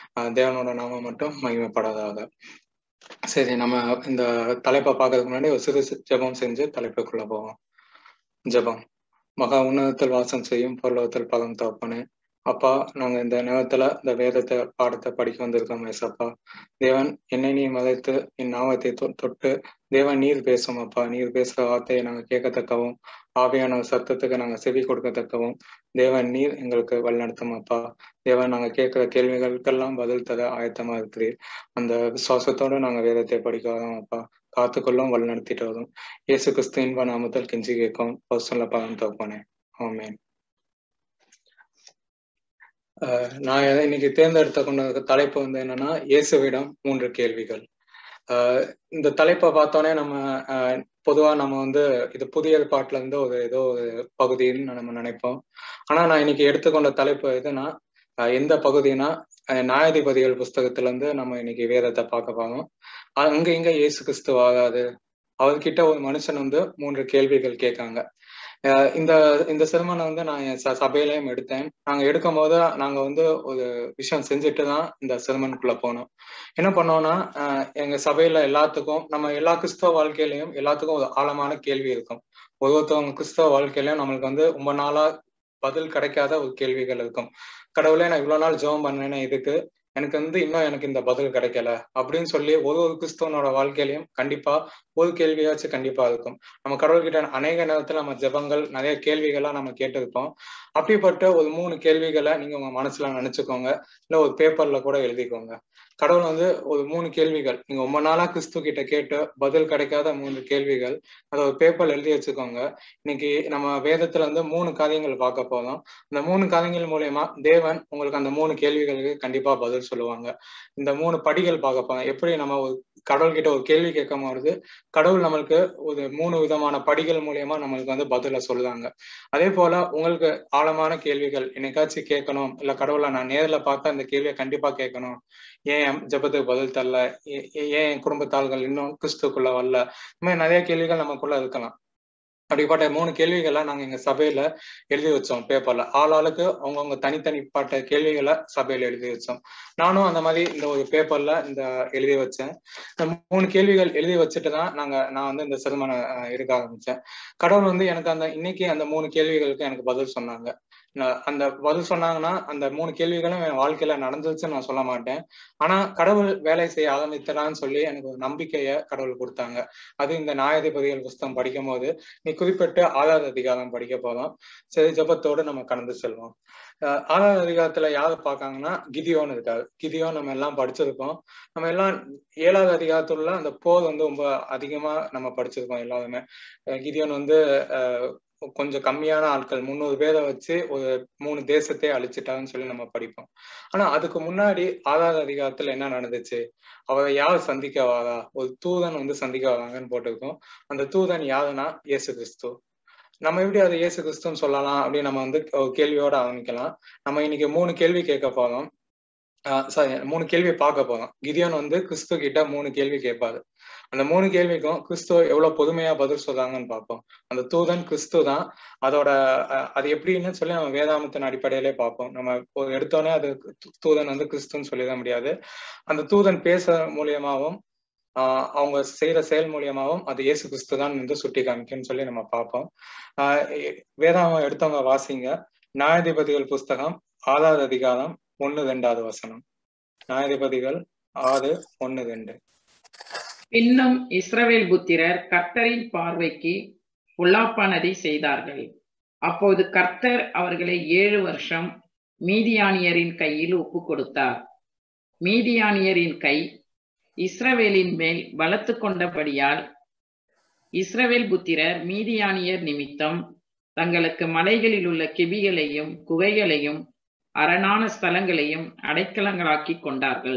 ஆஹ் தேவனோட நாமம் மட்டும் மகிமைப்படாதாக சரி நம்ம இந்த தலைப்பை பார்க்கறதுக்கு முன்னாடி ஒரு சிறு ஜெபம் செஞ்சு தலைப்புக்குள்ள போவோம் ஜெபம் மகா உன்னதத்தில் வாசம் செய்யும் பரலோகத்தில் பலம் தோப்பனே அப்பா நாங்க இந்த நேரத்துல இந்த வேதத்தை பாடத்தை படிக்க வந்திருக்கோம் ஏசப்பா தேவன் என்னை நீ மதைத்து என் நாமத்தை தொ- தொட்டு தேவன் நீர் பேசும் அப்பா நீர் பேசுற வார்த்தையை நாங்க கேட்கத்தக்கவும் ஆவியான சத்தத்துக்கு நாங்க செவி கொடுக்கத்தக்கவும் தேவன் நீர் எங்களுக்கு வழிநடத்தும் அப்பா தேவன் நாங்க கேட்கிற கேள்விகளுக்கெல்லாம் பதில் தர ஆயத்தமா இருக்கிறீர் அந்த விசுவாசத்தோட நாங்க வேதத்தை படிக்க வரோம் அப்பா காத்துக்கொள்ளும் வழிநடத்திட்டு வரும் இயேசு கிறிஸ்து இன்ப நாமத்தில் கெஞ்சி கேட்கும் பசுல பலன் தோப்பானே ஆமென் ஆஹ் நான் எதை இன்னைக்கு தேர்ந்தெடுத்த கொண்ட தலைப்பு வந்து என்னன்னா இயேசுவிடம் மூன்று கேள்விகள் ஆஹ் இந்த தலைப்பை பார்த்தோன்னே நம்ம ஆஹ் பொதுவா நம்ம வந்து இது புதிய ஏற்பாட்டுல இருந்து ஒரு ஏதோ ஒரு பகுதின்னு நம்ம நினைப்போம் ஆனா நான் இன்னைக்கு எடுத்துக்கொண்ட தலைப்பு எதுனா ஆஹ் எந்த பகுதினா ஆஹ் நியாயாதிபதிகள் புஸ்தகத்துல இருந்து நம்ம இன்னைக்கு வேதத்தை பார்க்க போறோம் அங்க இங்க இயேசு கிறிஸ்து வாழாது அவர்கிட்ட ஒரு மனுஷன் வந்து மூன்று கேள்விகள் கேட்காங்க அஹ் இந்த இந்த சிறுமனை வந்து நான் என் ச- சபையிலயும் எடுத்தேன் நாங்க எடுக்கும் போது நாங்க வந்து ஒரு விஷயம் செஞ்சுட்டு தான் இந்த சிறுமனுக்குள்ள போனோம் என்ன பண்ணோம்னா அஹ் எங்க சபையில எல்லாத்துக்கும் நம்ம எல்லா கிறிஸ்தவ வாழ்க்கையிலயும் எல்லாத்துக்கும் ஒரு ஆழமான கேள்வி இருக்கும் ஒவ்வொருத்தவங்க கிறிஸ்தவ வாழ்க்கையிலயும் நம்மளுக்கு வந்து ரொம்ப நாளா பதில் கிடைக்காத ஒரு கேள்விகள் இருக்கும் கடவுளே நான் இவ்வளவு நாள் ஜெபம் பண்ணேனே இதுக்கு எனக்கு வந்து இன்னும் எனக்கு இந்த பதில் கிடைக்கல அப்படின்னு சொல்லி ஒரு ஒரு கிறிஸ்தவனோட வாழ்க்கையிலயும் கண்டிப்பா ஒரு கேள்வியாச்சும் கண்டிப்பா இருக்கும் நம்ம கடவுள்கிட்ட அநேக நேரத்துல நம்ம ஜெபங்கள் நிறைய கேள்விகளா நம்ம கேட்டிருப்போம் அப்படிப்பட்ட ஒரு மூணு கேள்விகளை நீங்க உங்க மனசுல நினைச்சுக்கோங்க இல்ல ஒரு பேப்பர்ல கூட எழுதிக்கோங்க கடவுள் வந்து ஒரு மூணு கேள்விகள் நீங்க ரொம்ப நாளா கிறிஸ்து கிட்ட கேட்டு பதில் கிடைக்காத மூணு கேள்விகள் அதை ஒரு பேப்பர்ல எழுதி வச்சுக்கோங்க இன்னைக்கு நம்ம வேதத்துல வந்து மூணு காரியங்கள் பார்க்க போதும் இந்த மூணு காரியங்கள் மூலியமா தேவன் உங்களுக்கு அந்த மூணு கேள்விகளுக்கு கண்டிப்பா பதில் சொல்லுவாங்க இந்த மூணு படிகள் பார்க்க போறோம் எப்படி நம்ம ஒரு கடவுள் கிட்ட ஒரு கேள்வி கேட்கும் பொழுது கடவுள் நம்மளுக்கு ஒரு மூணு விதமான படிகள் மூலியமா நம்மளுக்கு வந்து பதில சொல்லுவாங்க அதே போல உங்களுக்கு ஆழமான கேள்விகள் என்னைக்காச்சும் கேட்கணும் இல்ல கடவுளை நான் நேர்ல பார்த்தா இந்த கேள்வியை கண்டிப்பா கேட்கணும் ஏன் என் ஜெபத்துக்கு பதில் தரல ஏ- ஏ- ஏன் என் குடும்பத்தாள்கள் இன்னும் கிறிஸ்துக்குள்ள வரல இந்த மாதிரி நிறைய கேள்விகள் நமக்குள்ள இருக்கலாம் அப்படிப்பட்ட மூணு கேள்விகளை நாங்க எங்க சபையில எழுதி வச்சோம் பேப்பர்ல ஆள் ஆளுக்கு அவங்கவுங்க தனித்தனிப்பட்ட கேள்விகளை சபையில எழுதி வச்சோம் நானும் அந்த மாதிரி இந்த ஒரு பேப்பர்ல இந்த எழுதி வச்சேன் இந்த மூணு கேள்விகள் எழுதி வச்சுட்டு தான் நாங்க நான் வந்து இந்த சிறுமனை அஹ், எடுக்க ஆரம்பிச்சேன் கடவுள் வந்து எனக்கு அந்த இன்னைக்கு அந்த மூணு கேள்விகளுக்கு எனக்கு பதில் சொன்னாங்க நான் அந்த பதில் சொன்னாங்கன்னா அந்த மூணு கேள்விகளும் என் வாழ்க்கையில நடந்துச்சுன்னு நான் சொல்ல மாட்டேன் ஆனா கடவுள் வேலை செய்ய ஆரம்பித்தலான்னு சொல்லி எனக்கு ஒரு நம்பிக்கைய கடவுள் கொடுத்தாங்க அது இந்த நியாயாதிபதிகள் புஸ்தகம் படிக்கும் போது நீ குறிப்பிட்டு ஆறாவது அதிகாரம் படிக்க போதும் சரி ஜெபத்தோடு நம்ம கடந்து செல்வோம் அஹ் ஆறாவது அதிகாரத்துல யாரு பார்க்காங்கன்னா கிதியோன்னு இருக்காரு கிதியோன் நம்ம எல்லாம் படிச்சிருக்கோம் நம்ம எல்லாம் ஏழாவது அதிகாரத்துல அந்த போர் வந்து ரொம்ப அதிகமா நம்ம படிச்சிருக்கோம் எல்லாருமே அஹ் கிதியோன் வந்து அஹ் கொஞ்சம் கம்மியான ஆட்கள் முந்நூறு பேரை வச்சு ஒரு மூணு தேசத்தை அழிச்சிட்டாங்கன்னு சொல்லி நம்ம படிப்போம் ஆனா அதுக்கு முன்னாடி ஆறாவது அதிகாரத்துல என்ன நடந்துச்சு அவரை யார் சந்திக்க வாரா ஒரு தூதன் வந்து சந்திக்க வராங்கன்னு போட்டிருக்கோம் அந்த தூதன் யாருன்னா இயேசு கிறிஸ்து நம்ம எப்படி அதை இயேசு கிறிஸ்துன்னு சொல்லலாம் அப்படின்னு நம்ம வந்து ஒரு கேள்வியோட ஆரம்பிக்கலாம் நம்ம இன்னைக்கு மூணு கேள்வி கேட்க போறோம் ஆஹ் சாரி மூணு கேள்வி பார்க்க போறோம் கிதியோன் வந்து கிறிஸ்து கிட்ட மூணு கேள்வி கேட்பாரு அந்த மூணு கேள்விக்கும் கிறிஸ்து எவ்வளவு பொறுமையா பதில் சொல்றாங்கன்னு பார்ப்போம் அந்த தூதன் கிறிஸ்து தான் அதோட அஹ், அது எப்படின்னு சொல்லி நம்ம வேதாமத்தின் அடிப்படையிலே பார்ப்போம் நம்ம ஒரு எடுத்தோடனே அது தூ- தூதன் வந்து கிறிஸ்துன்னு சொல்லிட முடியாது அந்த தூதன் பேச மூலியமாவும் ஆஹ் அவங்க செய்யற செயல் மூலியமாவும் அது இயேசு கிறிஸ்து தான் வந்து சுட்டி காமிக்கும்னு சொல்லி நம்ம பார்ப்போம் ஆஹ் எ- வேதாமம் எடுத்தவங்க வாசிங்க நியாயாதிபதிகள் புஸ்தகம் ஆறாவது அதிகாரம் ஒண்ணு ரெண்டாவது வசனம் நியாயாதிபதிகள் ஆறு ஒண்ணு ரெண்டு பின்னும் இஸ்ரவேல் புத்திரர் கர்த்தரின் பார்வைக்கு பொல்லாப்பானதை செய்தார்கள் அப்போது கர்த்தர் அவர்களை ஏழு வருஷம் மீதியானியரின் கையில் ஒப்பு கொடுத்தார் மீதியானியரின் கை இஸ்ரவேலின் மேல் பலத்து கொண்டபடியால் இஸ்ரவேல் புத்திரர் மீதியானியர் நிமித்தம் தங்களுக்கு மலைகளில் உள்ள கெபிகளையும் குகைகளையும் அரணான ஸ்தலங்களையும் அடைக்கலங்களாக்கி கொண்டார்கள்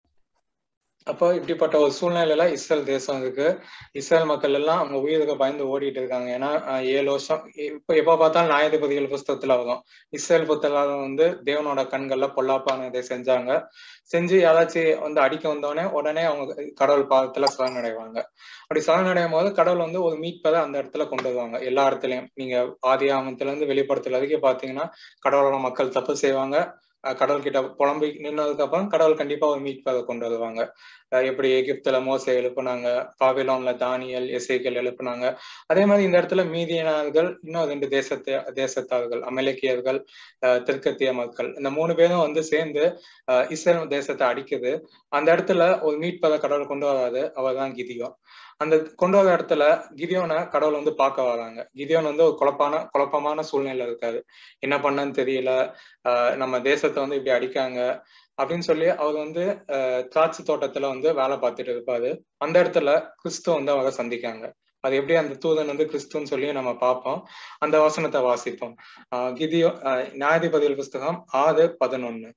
அப்போ இப்படிப்பட்ட ஒரு சூழ்நிலையில இஸ்ரேல் தேசம் இருக்கு இஸ்ரேல் மக்கள் எல்லாம் அவங்க உயிருக்கு பயந்து ஓடிட்டு இருக்காங்க ஏன்னா அஹ், ஏழு வருஷம் இப்ப எப்ப பார்த்தாலும் நியாயாதிபதிகள் புஸ்தகத்துல வரும் இஸ்ரேல் புத்தகம் வந்து தேவனோட கண்கள்ல பொல்லாப்பானதை செஞ்சாங்க செஞ்சு யாராச்சும் வந்து அடிக்க வந்தோடனே உடனே அவங்க கடவுள் பாதத்துல சரணடைவாங்க அப்படி சரணடையும் போது கடவுள் வந்து ஒரு மீட்பதை அந்த இடத்துல கொண்டு வருவாங்க எல்லா இடத்துலயும் நீங்க ஆதி ஆமத்துல இருந்து வெளிப்படுத்தல வரைக்கும் பாத்தீங்கன்னா கடவுளோட மக்கள் தப்பு செய்வாங்க கடவுள் கிட்ட புலம்பி நின்னதுக்கு அப்புறம் கடவுள் கண்டிப்பா ஒரு மீட்பதை கொண்டு வருவாங்க எப்படி எகிப்துல மோசை எழுப்புனாங்க பாபிலோன்ல தானியல் எசைகள் எழுப்புனாங்க அதே மாதிரி இந்த இடத்துல மீதியினர்கள் இன்னும் ரெண்டு தேசத்தை தேசத்தார்கள் அமெரிக்கியர்கள் தெற்கத்திய மக்கள் இந்த மூணு பேரும் வந்து சேர்ந்து இஸ்ரேல் தேசத்தை அடிக்குது அந்த இடத்துல ஒரு மீட்பதை கடவுள் கொண்டு வராது அவர் தான் கிதியோன் அந்த கொண்டு வர இடத்துல கிதியோனை கடவுள் வந்து பார்க்க வராங்க கிதியோன் வந்து ஒரு குழப்பான குழப்பமான சூழ்நிலை இருக்காரு என்ன பண்ணன்னு தெரியல ஆஹ் நம்ம தேசத்தை வந்து இப்படி அடிக்காங்க அப்படின்னு சொல்லி அவர் வந்து திராட்சை தோட்டத்துல வந்து வேலை பார்த்துட்டு இருப்பாரு அந்த இடத்துல கிறிஸ்துவ வந்து அவரை சந்திக்காங்க அது எப்படி அந்த தூதன் வந்து கிறிஸ்துன்னு சொல்லி நம்ம பார்ப்போம் அந்த வசனத்தை வாசிப்போம் ஆஹ் கிதியோ நியாயாதிபதிகள் புஸ்தகம் ஆறு பதினொன்னு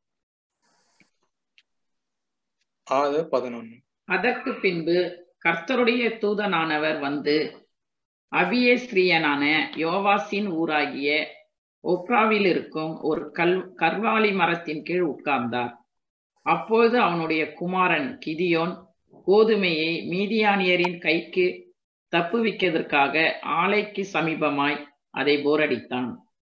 ஆறு பதினொன்னு அதற்கு பின்பு கர்த்தருடைய தூதனானவர் வந்து அபியேஸ்ரியனான யோவாசின் ஊராகிய ஒப்ராவில் இருக்கும் ஒரு கல் கர்வாலி மரத்தின் கீழ் உட்கார்ந்தார் அப்பொழுது அவனுடைய குமாரன் கிதியோன் கோதுமையை மீதியானியரின் கைக்கு தப்புவிக்கிறதற்காக ஆலைக்கு சமீபமாய் அதை போரடித்தான்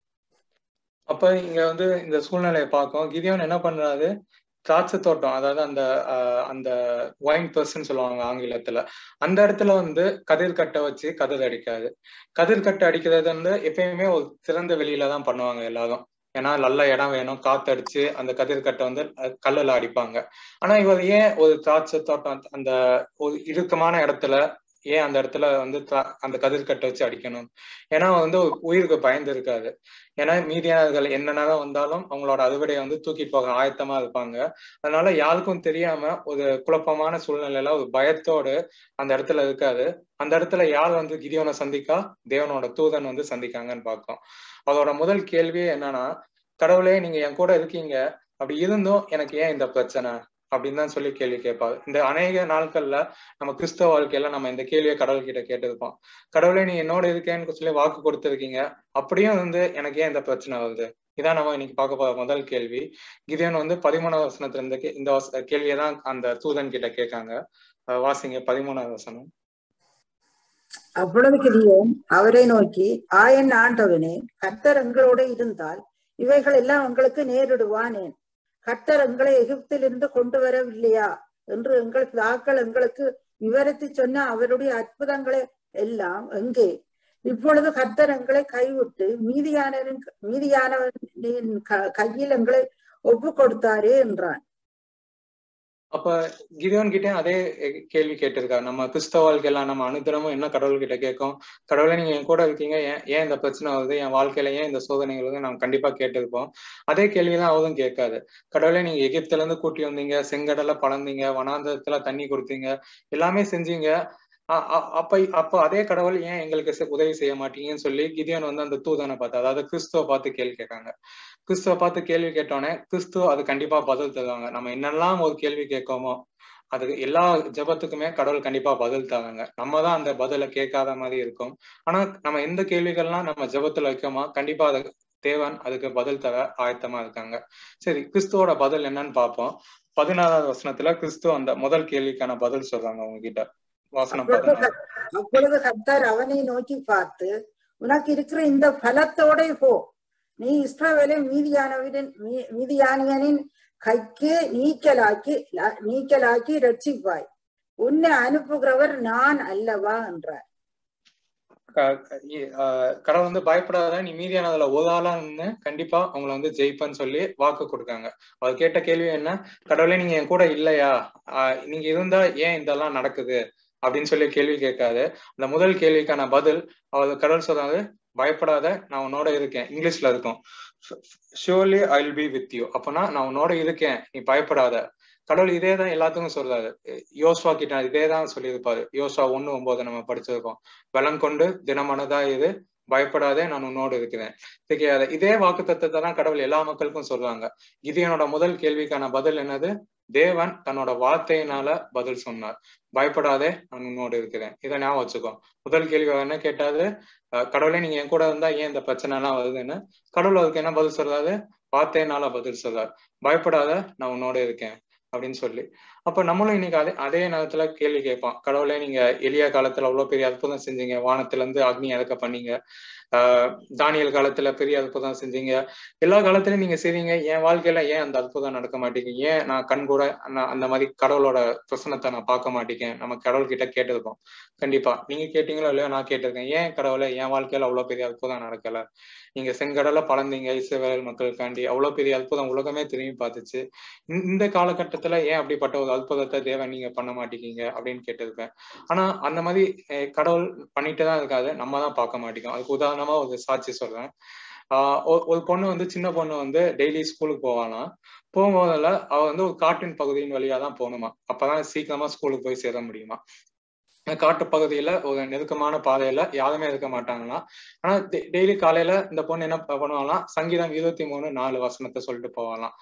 அப்ப இங்க வந்து இந்த சூழ்நிலையை பார்க்கும் கிதியோன் என்ன பண்றாரு திராட்சை தோட்டம் அதாவது அந்த அந்த ஒயின் பர்சன் சொல்லுவாங்க ஆங்கிலத்துல அந்த இடத்துல வந்து கதிர் கட்டை வச்சு கதிர் அடிக்காது கதிர் கட்டை அடிக்கிறது வந்து எப்பயுமே ஒரு திறந்த வெளியில தான் பண்ணுவாங்க எல்லாரும் ஏன்னா நல்ல இடம் வேணும் காத்தடிச்சு அந்த கதிர்கட்டை வந்து கல்லுல அடிப்பாங்க ஆனா இவர் ஏன் ஒரு திராட்சை தோட்டம் அந்த ஒரு இறுக்கமான இடத்துல ஏன் அந்த இடத்துல வந்து அந்த கதிர்கட்டை வச்சு அடிக்கணும் ஏன்னா வந்து உயிருக்கு பயந்து இருக்காது ஏன்னா மீதியானர்கள் என்னென்னதான் வந்தாலும் அவங்களோட அறுவடையை வந்து தூக்கி போக ஆயத்தமா இருப்பாங்க அதனால யாருக்கும் தெரியாம ஒரு குழப்பமான சூழ்நிலையில ஒரு பயத்தோடு அந்த இடத்துல இருக்காது அந்த இடத்துல யார் வந்து கிரியோனை சந்திக்கா தேவனோட தூதன் வந்து சந்திக்காங்கன்னு பார்க்கும் அதோட முதல் கேள்வியே என்னன்னா கடவுளே நீங்க என் கூட இருக்கீங்க அப்படி இருந்தும் எனக்கு ஏன் இந்த பிரச்சனை அப்படின்னு தான் சொல்லி கேள்வி கேட்பாரு இந்த அநேக நாட்கள்ல நம்ம கிறிஸ்தவ வாழ்க்கையில நம்ம இந்த கேள்வியை கடவுள் கிட்ட கேட்டிருப்போம் கடவுளே நீ என்னோட இருக்கேன்னு சொல்லி வாக்கு கொடுத்துருக்கீங்க அப்படியும் வந்து எனக்கு ஏன் இந்த பிரச்சனை வருது இதான் நம்ம இன்னைக்கு பார்க்க போற முதல் கேள்வி கிதியன் வந்து பதிமூணாவது வசனத்துல இருந்து இந்த கேள்வியை தான் அந்த தூதன் கிட்ட கேட்காங்க வாசிங்க பதிமூணாவது வசனம் அவ்வளவு கிதியோன் அவரை நோக்கி ஆயன் ஆண்டவனே கர்த்தர் எங்களோட இருந்தால் இவைகள் எல்லாம் உங்களுக்கு நேரிடுவானேன் கர்த்தர் எங்களை எகிப்திலிருந்து கொண்டு வரவில்லையா என்று எங்கள் பிதாக்கள் எங்களுக்கு விவரித்து சொன்ன அவருடைய அற்புதங்களை எல்லாம் எங்கே இப்பொழுது கர்த்தர் எங்களை கைவிட்டு மீதியானவரின் மீதியானவரின் கையில் எங்களை ஒப்பு கொடுத்தாரே என்றான் அப்ப கிரியோன் கிட்டே அதே கேள்வி கேட்டிருக்காரு நம்ம கிறிஸ்தவ வாழ்க்கையெல்லாம் நம்ம அனுதினமும் என்ன கடவுள் கிட்ட கேட்கும் கடவுளை நீங்க என் கூட இருக்கீங்க ஏன் ஏன் இந்த பிரச்சனை வருது என் வாழ்க்கையில ஏன் இந்த சோதனைகள் வந்து நம்ம கண்டிப்பா கேட்டிருப்போம் அதே கேள்விதான் அவரும் கேட்காது கடவுளை நீங்க எகிப்துல இருந்து கூட்டி வந்தீங்க செங்கடல பழந்தீங்க வனாந்தரத்துல தண்ணி கொடுத்தீங்க எல்லாமே செஞ்சீங்க அப்ப அப்ப அதே கடவுள் ஏன் எங்களுக்கு உதவி செய்ய மாட்டீங்கன்னு சொல்லி கிதியோன் வந்து அந்த தூதனை பார்த்து அதாவது கிறிஸ்துவ பார்த்து கேள்வி கேட்காங்க கிறிஸ்துவ பார்த்து கேள்வி கேட்டோன்னே கிறிஸ்துவ அது கண்டிப்பா பதில் தருவாங்க நம்ம என்னெல்லாம் ஒரு கேள்வி கேட்கோமோ அதுக்கு எல்லா ஜபத்துக்குமே கடவுள் கண்டிப்பா பதில் தராங்க நம்ம தான் அந்த பதில கேட்காத மாதிரி இருக்கும் ஆனா நம்ம எந்த கேள்விகள்லாம் நம்ம ஜபத்துல வைக்கோமோ கண்டிப்பா அது தேவன் அதுக்கு பதில் தர ஆயத்தமா இருக்காங்க சரி கிறிஸ்துவோட பதில் என்னன்னு பார்ப்போம் பதினாறாவது வசனத்துல கிறிஸ்துவ அந்த முதல் கேள்விக்கான பதில் சொல்றாங்க அவங்க கிட்ட வாசனம் அப்பொழுது கர்த்தர் அவனை நோக்கி பார்த்து உனக்கு இருக்கிற இந்த பலத்தோட போ நீ இஸ்ரவேலை மீதியானவரின் மீதியானியனின் கைக்கு நீக்கலாக்கி நீக்கலாக்கி ரட்சிப்பாய் உன்னை அனுப்புகிறவர் நான் அல்லவா என்றார் கடவுள் வந்து பயப்படாத நீ மீதியானதுல ஒரு ஆளா நின்று கண்டிப்பா அவங்கள வந்து ஜெயிப்பேன்னு சொல்லி வாக்கு கொடுக்காங்க அவர் கேட்ட கேள்வி என்ன கடவுளே நீங்க என் கூட இல்லையா நீங்க இருந்தா ஏன் இதெல்லாம் நடக்குது அப்படின்னு சொல்லி கேள்வி கேட்காது அந்த முதல் கேள்விக்கான பதில் அவர் கடவுள் சொல்றாரு பயப்படாத நான் உன்னோட இருக்கேன் இங்கிலீஷ்ல இருக்கும் surely I will be with you அப்பனா நான் உன்னோட இருக்கேன் நீ பயப்படாத கடவுள் இதே தான் எல்லாத்துக்கும் சொல்றாரு யோசுவா கிட்ட இதே தான் சொல்லியிருப்பாரு யோசுவா ஒண்ணு ஒன்பது நம்ம படிச்சிருக்கோம் பலம் கொண்டு தினமனதா இது பயப்படாதே நான் உன்னோடு இருக்கிறேன் தெரியாத இதே வாக்கு தத்துவத்தை தான் கடவுள் எல்லா மக்களுக்கும் சொல்றாங்க இது என்னோட முதல் கேள்விக்கான பதில் என்னது தேவன் தன்னோட வார்த்தையினால பதில் சொன்னார் பயப்படாதே நான் உன்னோடு இருக்கிறேன் இதை ஞாபகம் வச்சுக்கோ முதல் கேள்வி என்ன கேட்டாது கடவுளே நீங்க என் கூட இருந்தா ஏன் இந்த பிரச்சனை எல்லாம் வருதுன்னு கடவுள் அதுக்கு என்ன பதில் சொல்றாரு வார்த்தையினால பதில் சொல்றாரு பயப்படாத நான் உன்னோட இருக்கேன் அப்படின்னு சொல்லி அப்ப நம்மளும் இன்னைக்கு அதே அதே நேரத்துல கேள்வி கேட்போம் கடவுளே நீங்க எளிய காலத்துல அவ்வளவு பெரிய அற்புதம் செஞ்சீங்க வானத்துல இருந்து அக்னி இறக்க பண்ணீங்க ஆஹ் தானியல் காலத்துல பெரிய அற்புதம் செஞ்சீங்க எல்லா காலத்திலயும் நீங்க செய்றீங்க என் வாழ்க்கையில ஏன் அந்த அற்புதம் நடக்க மாட்டேங்குது ஏன் நான் கண் கூட நான் அந்த மாதிரி கடவுளோட பிரசனத்தை நான் பார்க்க மாட்டேங்கேன் நம்ம கடவுள் கிட்ட கேட்டிருக்கோம் கண்டிப்பா நீங்க கேட்டீங்களோ இல்லையோ நான் கேட்டிருக்கேன் ஏன் கடவுளை என் வாழ்க்கையில அவ்வளவு பெரிய அற்புதம் நடக்கல நீங்க செங்கடல பழந்தீங்க இஸ்ரவேல் மக்களுக்காண்டி அவ்வளவு பெரிய அற்புதம் உலகமே திரும்பி பார்த்துச்சு இந்த காலகட்டத்துல ஏன் அப்படிப்பட்ட ஒரு அற்புதத்தை தேவன் நீங்க பண்ண மாட்டேங்க அப்படின்னு கேட்டிருப்பேன் ஆனா அந்த மாதிரி கடவுள் பண்ணிட்டு தான் இருக்காது நம்ம தான் பார்க்க மாட்டேங்கிறோம் அதுக்கு உதாரணமா ஒரு சாட்சி சொல்றேன் ஆஹ் ஒரு பொண்ணு வந்து சின்ன பொண்ணு வந்து டெய்லி ஸ்கூலுக்கு போவாலாம் போகும்போதில் அவ வந்து ஒரு காட்டின் பகுதியின் வழியா தான் போகணுமா அப்பதான் சீக்கிரமா ஸ்கூலுக்கு போய் சேர முடியுமா காட்டு பகுதியில ஒரு நெருக்கமான பாதையில யாருமே இருக்க மாட்டாங்களாம் ஆனா டெய்லி காலையில இந்த பொண்ணு என்ன பண்ணுவாங்களாம் சங்கீதம் இருபத்தி மூணு நாலு வசனத்தை சொல்லிட்டு போவாங்களாம்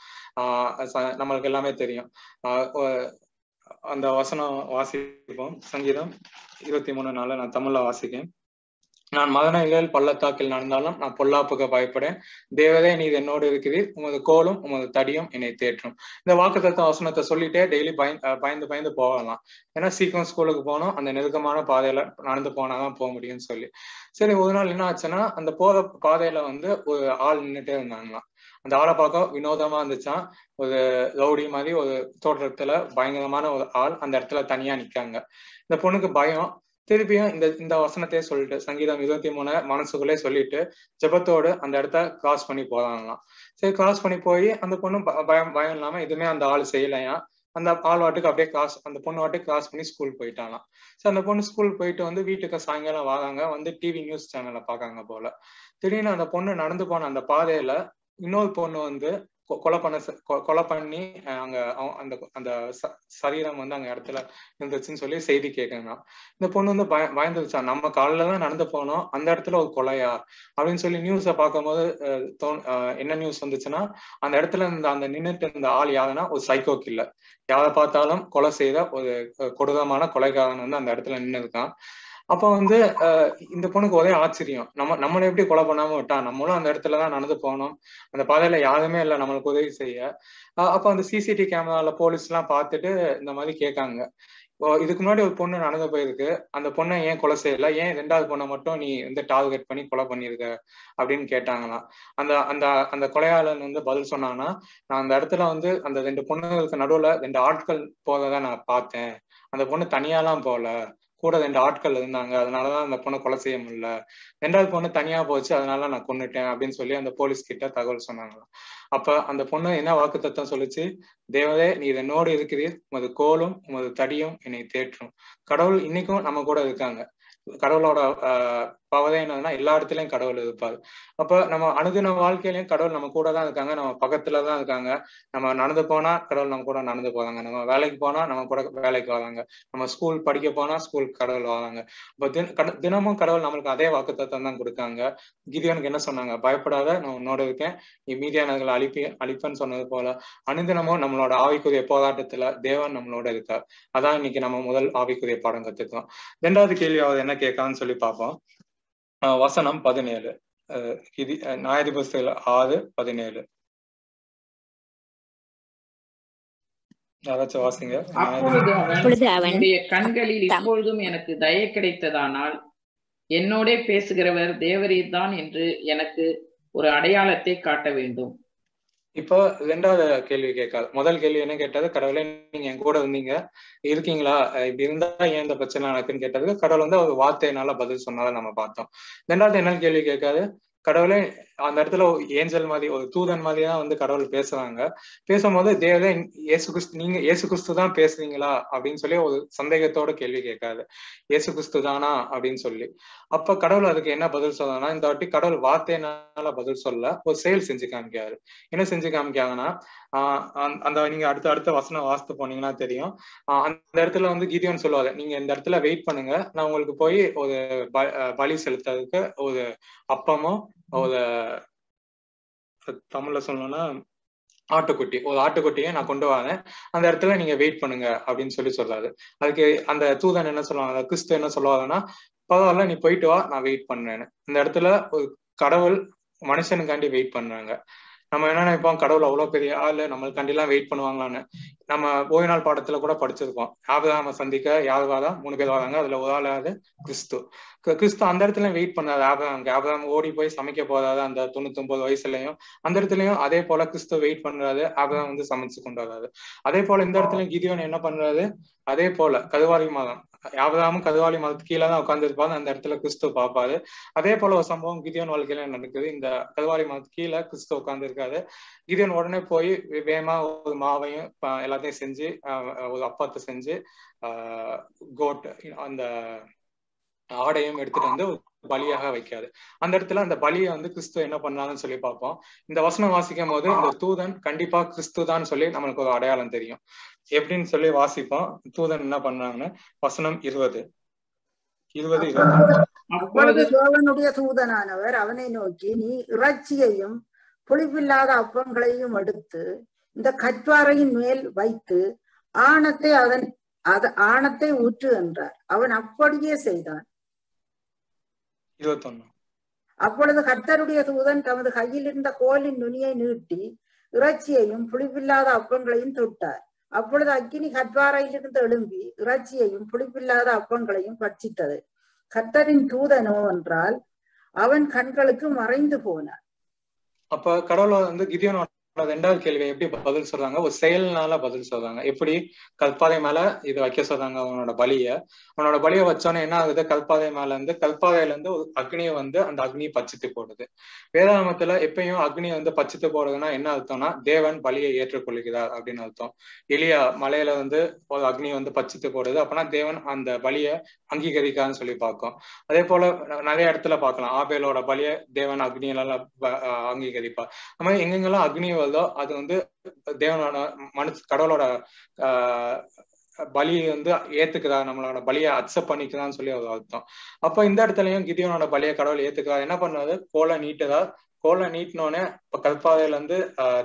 ஆஹ் நம்மளுக்கு எல்லாமே தெரியும் ஆஹ் அந்த வசனம் வாசிப்போம் சங்கீதம் இருபத்தி மூணு நாலு நான் தமிழ்ல வாசிக்கேன் நான் மதனைகள் பள்ளத்தாக்கில் நடந்தாலும் நான் பொல்லாப்புக்கு பயப்படேன் தேவதே நீ என்னோடு இருக்கிறீர் உமது கோலும் உமது தடியும் என்னை தேற்றும் இந்த வாக்குத்தத்த வசனத்தை சொல்லிட்டே டெய்லி பய பயந்து பயந்து போகலாம் ஏன்னா சீக்கிரம் ஸ்கூலுக்கு போனோம் அந்த நெருக்கமான பாதையில நடந்து போனாதான் போக முடியும்னு சொல்லி சரி ஒரு நாள் என்ன ஆச்சுன்னா அந்த போற பாதையில வந்து ஒரு ஆள் நின்றுட்டே இருந்தாங்களாம் அந்த ஆளை பார்க்க வினோதமா இருந்துச்சான் ஒரு ரவுடி மாதிரி ஒரு தோற்றத்துல பயங்கரமான ஒரு ஆள் அந்த இடத்துல தனியா நிக்காங்க இந்த பொண்ணுக்கு பயம் திருப்பியும் இந்த இந்த வசனத்தையே சொல்லிட்டு சங்கீதம் இருபத்தி மூணு மனசுக்குள்ளே சொல்லிட்டு ஜபத்தோடு அந்த இடத்த கிராஸ் பண்ணி போறாங்களாம் சரி கிராஸ் பண்ணி போய் அந்த பொண்ணு பயம் பயம் இல்லாம எதுவுமே அந்த ஆள் செய்யலையா அந்த ஆள் வாட்டுக்கு அப்படியே கிராஸ் அந்த பொண்ணு வாட்டுக்கு கிராஸ் பண்ணி ஸ்கூல் போயிட்டாலாம் சரி அந்த பொண்ணு ஸ்கூல் போயிட்டு வந்து வீட்டுக்கு சாயங்காலம் வராங்க வந்து டிவி நியூஸ் சேனல்ல பாக்காங்க போல திடீர்னு அந்த பொண்ணு நடந்து போன அந்த பாதையில இன்னொரு பொண்ணு வந்து கொலை பண்ண கொலை பண்ணி அங்க அந்த அந்த சரீரம் வந்து அங்க இடத்துல இருந்துச்சுன்னு சொல்லி செய்தி கேட்கணும் இந்த பொண்ணு வந்து பய பயந்துருச்சா நம்ம காலைல தான் நடந்து போனோம் அந்த இடத்துல ஒரு கொலையா அப்படின்னு சொல்லி நியூஸை பார்க்கும்போது தோன் என்ன நியூஸ் வந்துச்சுன்னா அந்த இடத்துல இருந்த அந்த நின்றுட்டு இருந்த ஆள் யாருன்னா ஒரு சைக்கோ கில்லர் யாரை பார்த்தாலும் கொலை செய்த ஒரு கொடூரமான கொலைகாரன் வந்து அந்த இடத்துல நின்று இருக்கான் அப்ப வந்து இந்த பொண்ணுக்கு ஒரே ஆச்சரியம் நம்ம நம்மளை எப்படி கொலை பண்ணாம விட்டா நம்மளும் அந்த இடத்துலதான் நடந்து போனோம் அந்த பாதையில யாருமே இல்லை நம்மளுக்கு உதவி செய்ய அப்ப அந்த சிசிடிவி கேமரால போலீஸ் எல்லாம் பார்த்துட்டு இந்த மாதிரி கேட்காங்க இதுக்கு முன்னாடி ஒரு பொண்ணு நடந்து போயிருக்கு அந்த பொண்ணை ஏன் கொலை செய்யல ஏன் ரெண்டாவது பொண்ணை மட்டும் நீ வந்து டார்கெட் பண்ணி கொலை பண்ணிருக்க அப்படின்னு கேட்டாங்களாம் அந்த அந்த அந்த கொலையாளன் வந்து பதில் சொன்னாங்கன்னா நான் அந்த இடத்துல வந்து அந்த ரெண்டு பொண்ணுங்களுக்கு நடுவுல ரெண்டு ஆட்கள் போறதை நான் பார்த்தேன் அந்த பொண்ணு தனியாலாம் போல கூட ரெண்டு ஆட்கள் இருந்தாங்க அதனாலதான் அந்த பொண்ணை கொலை செய்ய முடியல ரெண்டாவது பொண்ணு தனியா போச்சு அதனால நான் கொண்டுட்டேன் அப்படின்னு சொல்லி அந்த போலீஸ் கிட்ட தகவல் சொன்னாங்களாம் அப்ப அந்த பொண்ணு என்ன வாக்கு தத்துவம் சொல்லிச்சு தேவதே நீ என்னோடு இருக்கிறீர் உமது கோலும் உமது தடியும் என்னை தேற்றும் கடவுள் இன்னைக்கும் நம்ம கூட இருக்காங்க கடவுளோட ஆஹ் பவதே என்னதுன்னா எல்லா இடத்துலயும் கடவுள் இருப்பாரு அப்ப நம்ம அனுதின வாழ்க்கையிலயும் கடவுள் நம்ம கூட தான் இருக்காங்க நம்ம பக்கத்துலதான் இருக்காங்க நம்ம நடந்து போனா கடவுள் நம்ம கூட நடந்து போறாங்க நம்ம வேலைக்கு போனா நம்ம கூட வேலைக்கு வராங்க நம்ம ஸ்கூல் படிக்க போனா ஸ்கூல் கடவுள் வராங்க அப்ப தின தினமும் கடவுள் நம்மளுக்கு அதே வாக்குத்தத்தம் தான் கொடுக்காங்க கிதியனுக்கு என்ன சொன்னாங்க பயப்படாத நான் உன்னோட இருக்கேன் நீ மீதியானவர்களை அழிப்பி அழிப்பேன்னு சொன்னது போல அனுதினமும் நம்மளோட ஆவிக்குரிய போராட்டத்துல தேவன் நம்மளோட இருக்கார் அதான் இன்னைக்கு நம்ம முதல் ஆவிக்குரிய பாடம் கத்துக்கிறோம் ரெண்டாவது கேள்வி அவர் என்ன கேட்கான்னு சொல்லி பார்ப்போம் வசனம் பதினேழு இது நியாயாதிபதிகள் ஆறு பதினேழு யாராச்சும் வாசிங்க அப்பொழுது அவன் கண்களில் இப்பொழுதும் எனக்கு தய கிடைத்ததானால் என்னோட பேசுகிறவர் தேவரீர் தான் என்று எனக்கு ஒரு அடையாளத்தை காட்ட வேண்டும் இப்போ ரெண்டாவது கேள்வி கேட்காது முதல் கேள்வி என்ன கேட்டது கடவுளே நீங்க என் கூட இருந்தீங்க இருக்கீங்களா இப்படி இருந்தா ஏன் இந்த பிரச்சனை நடக்குன்னு கேட்டது கடவுள் வந்து ஒரு வார்த்தையினால பதில் சொன்னால நம்ம பார்த்தோம் ரெண்டாவது என்ன கேள்வி கேட்காது கடவுளே அந்த இடத்துல ஏஞ்சல் மாதிரி ஒரு தூதன் மாதிரி தான் வந்து கடவுள் பேசுறாங்க பேசும்போது தேவதே இயேசு கிறிஸ்து நீங்க இயேசு கிறிஸ்து தான் பேசுறீங்களா அப்படின்னு சொல்லி ஒரு சந்தேகத்தோட கேள்வி கேட்காது இயேசு கிறிஸ்து தானா அப்படின்னு சொல்லி அப்ப கடவுள் அதுக்கு என்ன பதில் சொல்லனா இந்த வாட்டி கடவுள் வார்த்தையினால பதில் சொல்ல ஒரு செயல் செஞ்சு காமிக்காரு என்ன செஞ்சு காமிக்காங்கன்னா ஆஹ் அந்த நீங்க அடுத்த அடுத்த வசனம் வாசித்து போனீங்கன்னா தெரியும் அந்த இடத்துல வந்து கீதியன் சொல்லுவாரு நீங்க இந்த இடத்துல வெயிட் பண்ணுங்க நான் உங்களுக்கு போய் ஒரு பலி செலுத்துறதுக்கு ஒரு அப்பமும் ஒரு தமிழ்ல சொல்லணும்னா ஆட்டுக்குட்டி ஒரு ஆட்டுக்குட்டியை நான் கொண்டு வரேன் அந்த இடத்துல நீங்க வெயிட் பண்ணுங்க அப்படின்னு சொல்லி சொல்றாரு அதுக்கு அந்த தூதன் என்ன சொல்லுவாங்க கிறிஸ்து என்ன சொல்லுவாங்கன்னா பரவாயில்ல நீ போயிட்டு வா நான் வெயிட் பண்ணேன்னு இந்த இடத்துல ஒரு கடவுள் மனுஷனுக்காண்டி வெயிட் பண்றாங்க நம்ம என்ன நினைப்போம் கடவுள் அவ்வளவு பெரிய ஆளு நம்மளுக்காண்டி எல்லாம் வெயிட் பண்ணுவாங்களான்னு நம்ம ஓய்வு நாள் பாடத்துல கூட படிச்சிருக்கோம் ஆபிரகாம சந்திக்க யார் வாரா மூணு பேர் வராங்க அதுல ஒரு ஆளாவது கிறிஸ்து கிறிஸ்து அந்த இடத்துல வெயிட் பண்ணாரு ஆபிரகாம் ஆபிரகாம் ஓடி போய் சமைக்க போறாரு அந்த தொண்ணூத்தி ஒன்பது வயசுலயும் அந்த இடத்துலயும் அதே போல கிறிஸ்து வெயிட் பண்றாரு ஆபிரகாம் வந்து சமைச்சு கொண்டு வராரு அதே போல இந்த இடத்துலயும் கிதியோன் என்ன பண்றாரு அதே போல கருவாரி மதம் ஆபிரகாமும் கருவாளி மதத்து கீழே தான் உட்கார்ந்து இருப்பாரு அந்த இடத்துல கிறிஸ்து பார்ப்பாரு அதே போல ஒரு சம்பவம் கிதியோன் வாழ்க்கையில நடக்குது இந்த கருவாளி மதத்து கீழே கிறிஸ்து உட்கார்ந்து இருக்காரு கிதியோன் உடனே போய் வேகமா ஒரு மாவையும் எல்லாத்தையும் செஞ்சு ஒரு அப்பத்தை செஞ்சு ஆஹ் கோட் அந்த ஆடையும் எடுத்துட்டு வந்து பலியாக வைக்காது அந்த இடத்துல அந்த பலியை வந்து கிறிஸ்து என்ன பண்ணாங்கன்னு சொல்லி பார்ப்போம் இந்த வசனம் வாசிக்கும் போது இந்த தூதன் கண்டிப்பா கிறிஸ்து தான் சொல்லி நம்மளுக்கு ஒரு அடையாளம் தெரியும் எப்படின்னு சொல்லி வாசிப்போம் தூதன் என்ன பண்ணாங்கன்னு வசனம் இருபது இருபது அப்பொழுது தேவனுடைய தூதனானவர் அவனை நோக்கி நீ இறைச்சியையும் புளிப்பில்லாத அப்பங்களையும் எடுத்து இந்த கற்பாறையின் மேல் வைத்து ஆணத்தை அதன் அத ஆணத்தை ஊற்று என்றார் அவன் அப்படியே செய்தான் இருபத்தொன்னு அப்பொழுது கர்த்தருடைய தூதன் தமது கையில் இருந்த கோலின் நுனியை நீட்டி இறைச்சியையும் புளிப்பில்லாத அப்பங்களையும் தொட்டார் அப்பொழுது அக்கினி கற்பாறையிலிருந்து எழும்பி இறைச்சியையும் புளிப்பில்லாத அப்பங்களையும் பட்சித்தது கர்த்தரின் தூதனோ என்றால் அவன் கண்களுக்கு மறைந்து போனான் அப்ப கடவுள வந்து கிதியோனோட ரெண்டாவது கேள்வி எப்படி பதில் சொல்றாங்க ஒரு செயல்னால பதில் சொல்றாங்க எப்படி கல்பாதை மேல இது வைக்க சொல்றாங்க அவனோட பலிய அவனோட பலியை வச்சோன்னே என்ன ஆகுது கல்பாதை மேல இருந்து கல்பாதையில இருந்து ஒரு அக்னியை வந்து அந்த அக்னி பச்சித்து போடுது வேதாமத்துல எப்பயும் அக்னி வந்து பச்சித்து போடுறதுன்னா என்ன அர்த்தம்னா தேவன் பலியை ஏற்றுக்கொள்கிறார் அப்படின்னு அர்த்தம் எளியா மலையில வந்து ஒரு அக்னி வந்து பச்சித்து போடுது அப்பனா தேவன் அந்த பலியை அங்கீகரிக்கான்னு சொல்லி பார்க்கும் அதே போல நிறைய இடத்துல பார்க்கலாம் ஆபேலோட பலிய தேவன் அக்னியில அங்கீகரிப்பா அந்த மாதிரி எங்கெங்கெல்லாம் அக்னி வருதோ அது வந்து தேவனோட மனசு கடவுளோட ஆஹ் பலி வந்து ஏத்துக்குதா நம்மளோட பலியை அக்செப்ட் பண்ணிக்குதான்னு சொல்லி ஒரு அர்த்தம் அப்ப இந்த இடத்துலயும் கிதியோனோட பலியை கடவுள் ஏத்துக்கிறா என்ன பண்ணாரு கோலை நீட்டுதா கோலை நீட்டினோடனே இப்ப கல்பாதையில இருந்து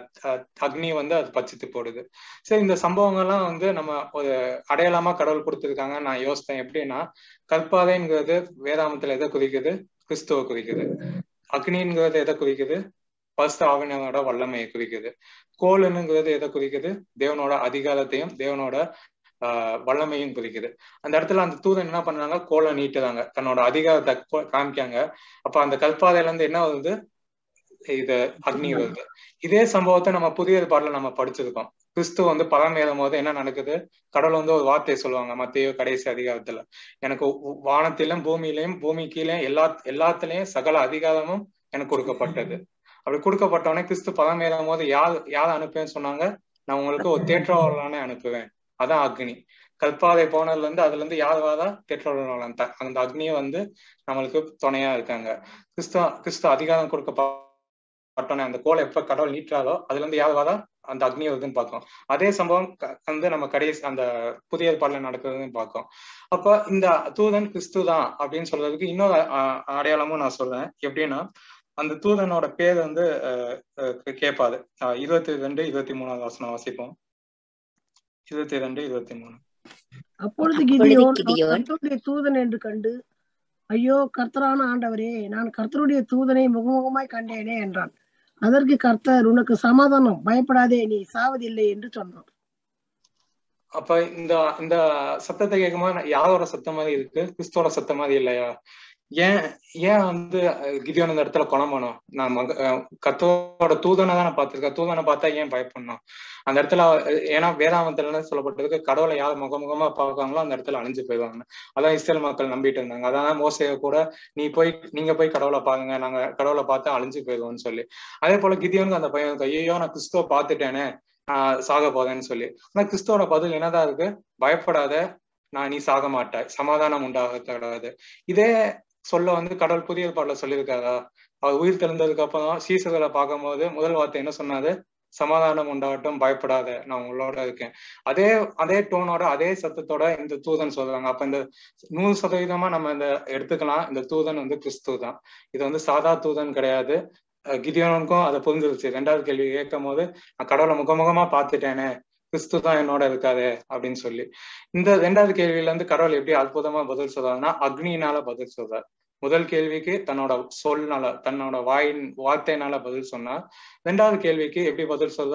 அக்னி வந்து அது பச்சித்து போடுது சரி இந்த சம்பவங்கள்லாம் வந்து நம்ம ஒரு அடையாளமா கடவுள் கொடுத்துருக்காங்க நான் யோசித்தேன் எப்படின்னா கல்பாதைங்கிறது வேதாமத்துல எதை குறிக்குது கிறிஸ்துவ குறிக்குது அக்னிங்கிறது எதை குறிக்குது பஸ்ட் ஆவினோட வல்லமையை குறிக்குது கோலுங்கிறது எதை குறிக்குது தேவனோட அதிகாரத்தையும் தேவனோட ஆஹ் வல்லமையும் குறிக்குது அந்த இடத்துல அந்த தூதன் என்ன பண்ணாங்க கோலை நீட்டுறாங்க தன்னோட அதிகாரத்தை காமிக்காங்க அப்ப அந்த கல்பாதையில இருந்து என்ன வருது இது அக்னி வருது இதே சம்பவத்தை நம்ம புதிய பாடல நம்ம படிச்சிருக்கோம் கிறிஸ்து வந்து பழம் ஏறும் போது என்ன நடக்குது கடவுள் வந்து ஒரு வார்த்தையை சொல்லுவாங்க மத்திய கடைசி அதிகாரத்துல எனக்கு வானத்திலும் பூமியிலையும் பூமி கீழே எல்லா எல்லாத்துலயும் சகல அதிகாரமும் எனக்கு கொடுக்கப்பட்டது அப்படி கொடுக்கப்பட்டவனே கிறிஸ்து பழம் ஏறும் போது யார் யார் அனுப்புவேன்னு சொன்னாங்க நான் உங்களுக்கு ஒரு தேற்றவாளனே அனுப்புவேன் அதான் அக்னி கல்பாதை போனதுல இருந்து அதுல இருந்து யார் வாதா தேற்றவாளன் அந்த அக்னியை வந்து நம்மளுக்கு துணையா இருக்காங்க கிறிஸ்து கிறிஸ்து அதிகாரம் கொடுக்கப்பட்டோன்னே அந்த கோலை எப்ப கடவுள் நீட்டாலோ அதுல இருந்து யார் வாதா அந்த அக்னி வருதுன்னு பார்த்தோம் அதே சம்பவம் வந்து நம்ம கடைசி அந்த புதிய ஏற்பாடுல நடக்குதுன்னு பார்த்தோம் அப்ப இந்த தூதன் கிறிஸ்து தான் அப்படின்னு சொல்றதுக்கு இன்னொரு அடையாளமும் நான் சொல்றேன் எப்படின்னா அந்த தூதனோட பேர் வந்து கேட்பாது இருபத்தி ரெண்டு இருபத்தி மூணாவது வசனம் வாசிப்போம் இருபத்தி ரெண்டு இருபத்தி மூணு அப்பொழுது கிதியோன் தூதன் என்று கண்டு ஐயோ கர்த்தரான ஆண்டவரே நான் கர்த்தருடைய தூதனை முகமுகமாய் கண்டேனே என்றான் அதற்கு கர்த்தர் உனக்கு சமாதானம் பயப்படாதே நீ சாவதில்லை என்று சொன்னார் அப்ப இந்த இந்த சத்தத்தை கேட்கும்போது யாரோட சத்தம் மாதிரி இருக்கு கிறிஸ்தோட சத்தம் மாதிரி இல்லையா ஏன் ஏன் வந்து கிதியோன் இந்த இடத்துல குணம் பண்ணும் நான் மக கத்தோட தூதனை தான் நான் பார்த்திருக்கேன் தூதனை பார்த்தா ஏன் பயப்படணும் அந்த இடத்துல ஏன்னா வேதாமத்துல சொல்லப்பட்டிருக்கு கடவுளை யார் முகமுகமா பார்க்காங்களோ அந்த இடத்துல அழிஞ்சு போயிடுவாங்க அதான் இஸ்ரேல் மக்கள் நம்பிட்டு இருந்தாங்க அதான் மோசைய கூட நீ போய் நீங்க போய் கடவுளை பாருங்க நாங்க கடவுளை பார்த்தா அழிஞ்சு போயிடுவோம்னு சொல்லி அதே போல கிதியோனுக்கு அந்த பையன் ஐயோ நான் கிறிஸ்துவ பார்த்துட்டேனே ஆஹ் சாக போதேன்னு சொல்லி ஆனா கிறிஸ்துவோட பதில் என்னதான் இருக்கு பயப்படாத நான் நீ சாக மாட்டாய் சமாதானம் உண்டாக கிடையாது இதே சொல்ல வந்து கடவுள் புதிய பாடல சொல்லியிருக்காரா அவர் உயிர் தெளிந்ததுக்கு அப்புறம் சீசர்களை பார்க்கும் போது முதல் வார்த்தை என்ன சொன்னாரு சமாதானம் உண்டாகட்டும் பயப்படாத நான் உங்களோட இருக்கேன் அதே அதே டோனோட அதே சத்தத்தோட இந்த தூதன் சொல்றாங்க அப்ப இந்த நூறு சதவீதமா நம்ம இந்த எடுத்துக்கலாம் இந்த தூதன் வந்து கிறிஸ்து தான் இது வந்து சாதா தூதன் கிடையாது கிதியோனுக்கும் அதை புரிஞ்சிருச்சு ரெண்டாவது கேள்வி கேட்கும் போது நான் கடவுளை முகமுகமா பார்த்துட்டேனே கிறிஸ்து தான் என்னோட இருக்காது அப்படின்னு சொல்லி இந்த ரெண்டாவது கேள்வியில இருந்து கடவுள் எப்படி அற்புதமா பதில் சொல்றாருன்னா அக்னியினால பதில் சொல்றார் முதல் கேள்விக்கு தன்னோட சொல்னால தன்னோட வாயின் வார்த்தையினால பதில் சொன்னார் ரெண்டாவது கேள்விக்கு எப்படி பதில் சொல்றார்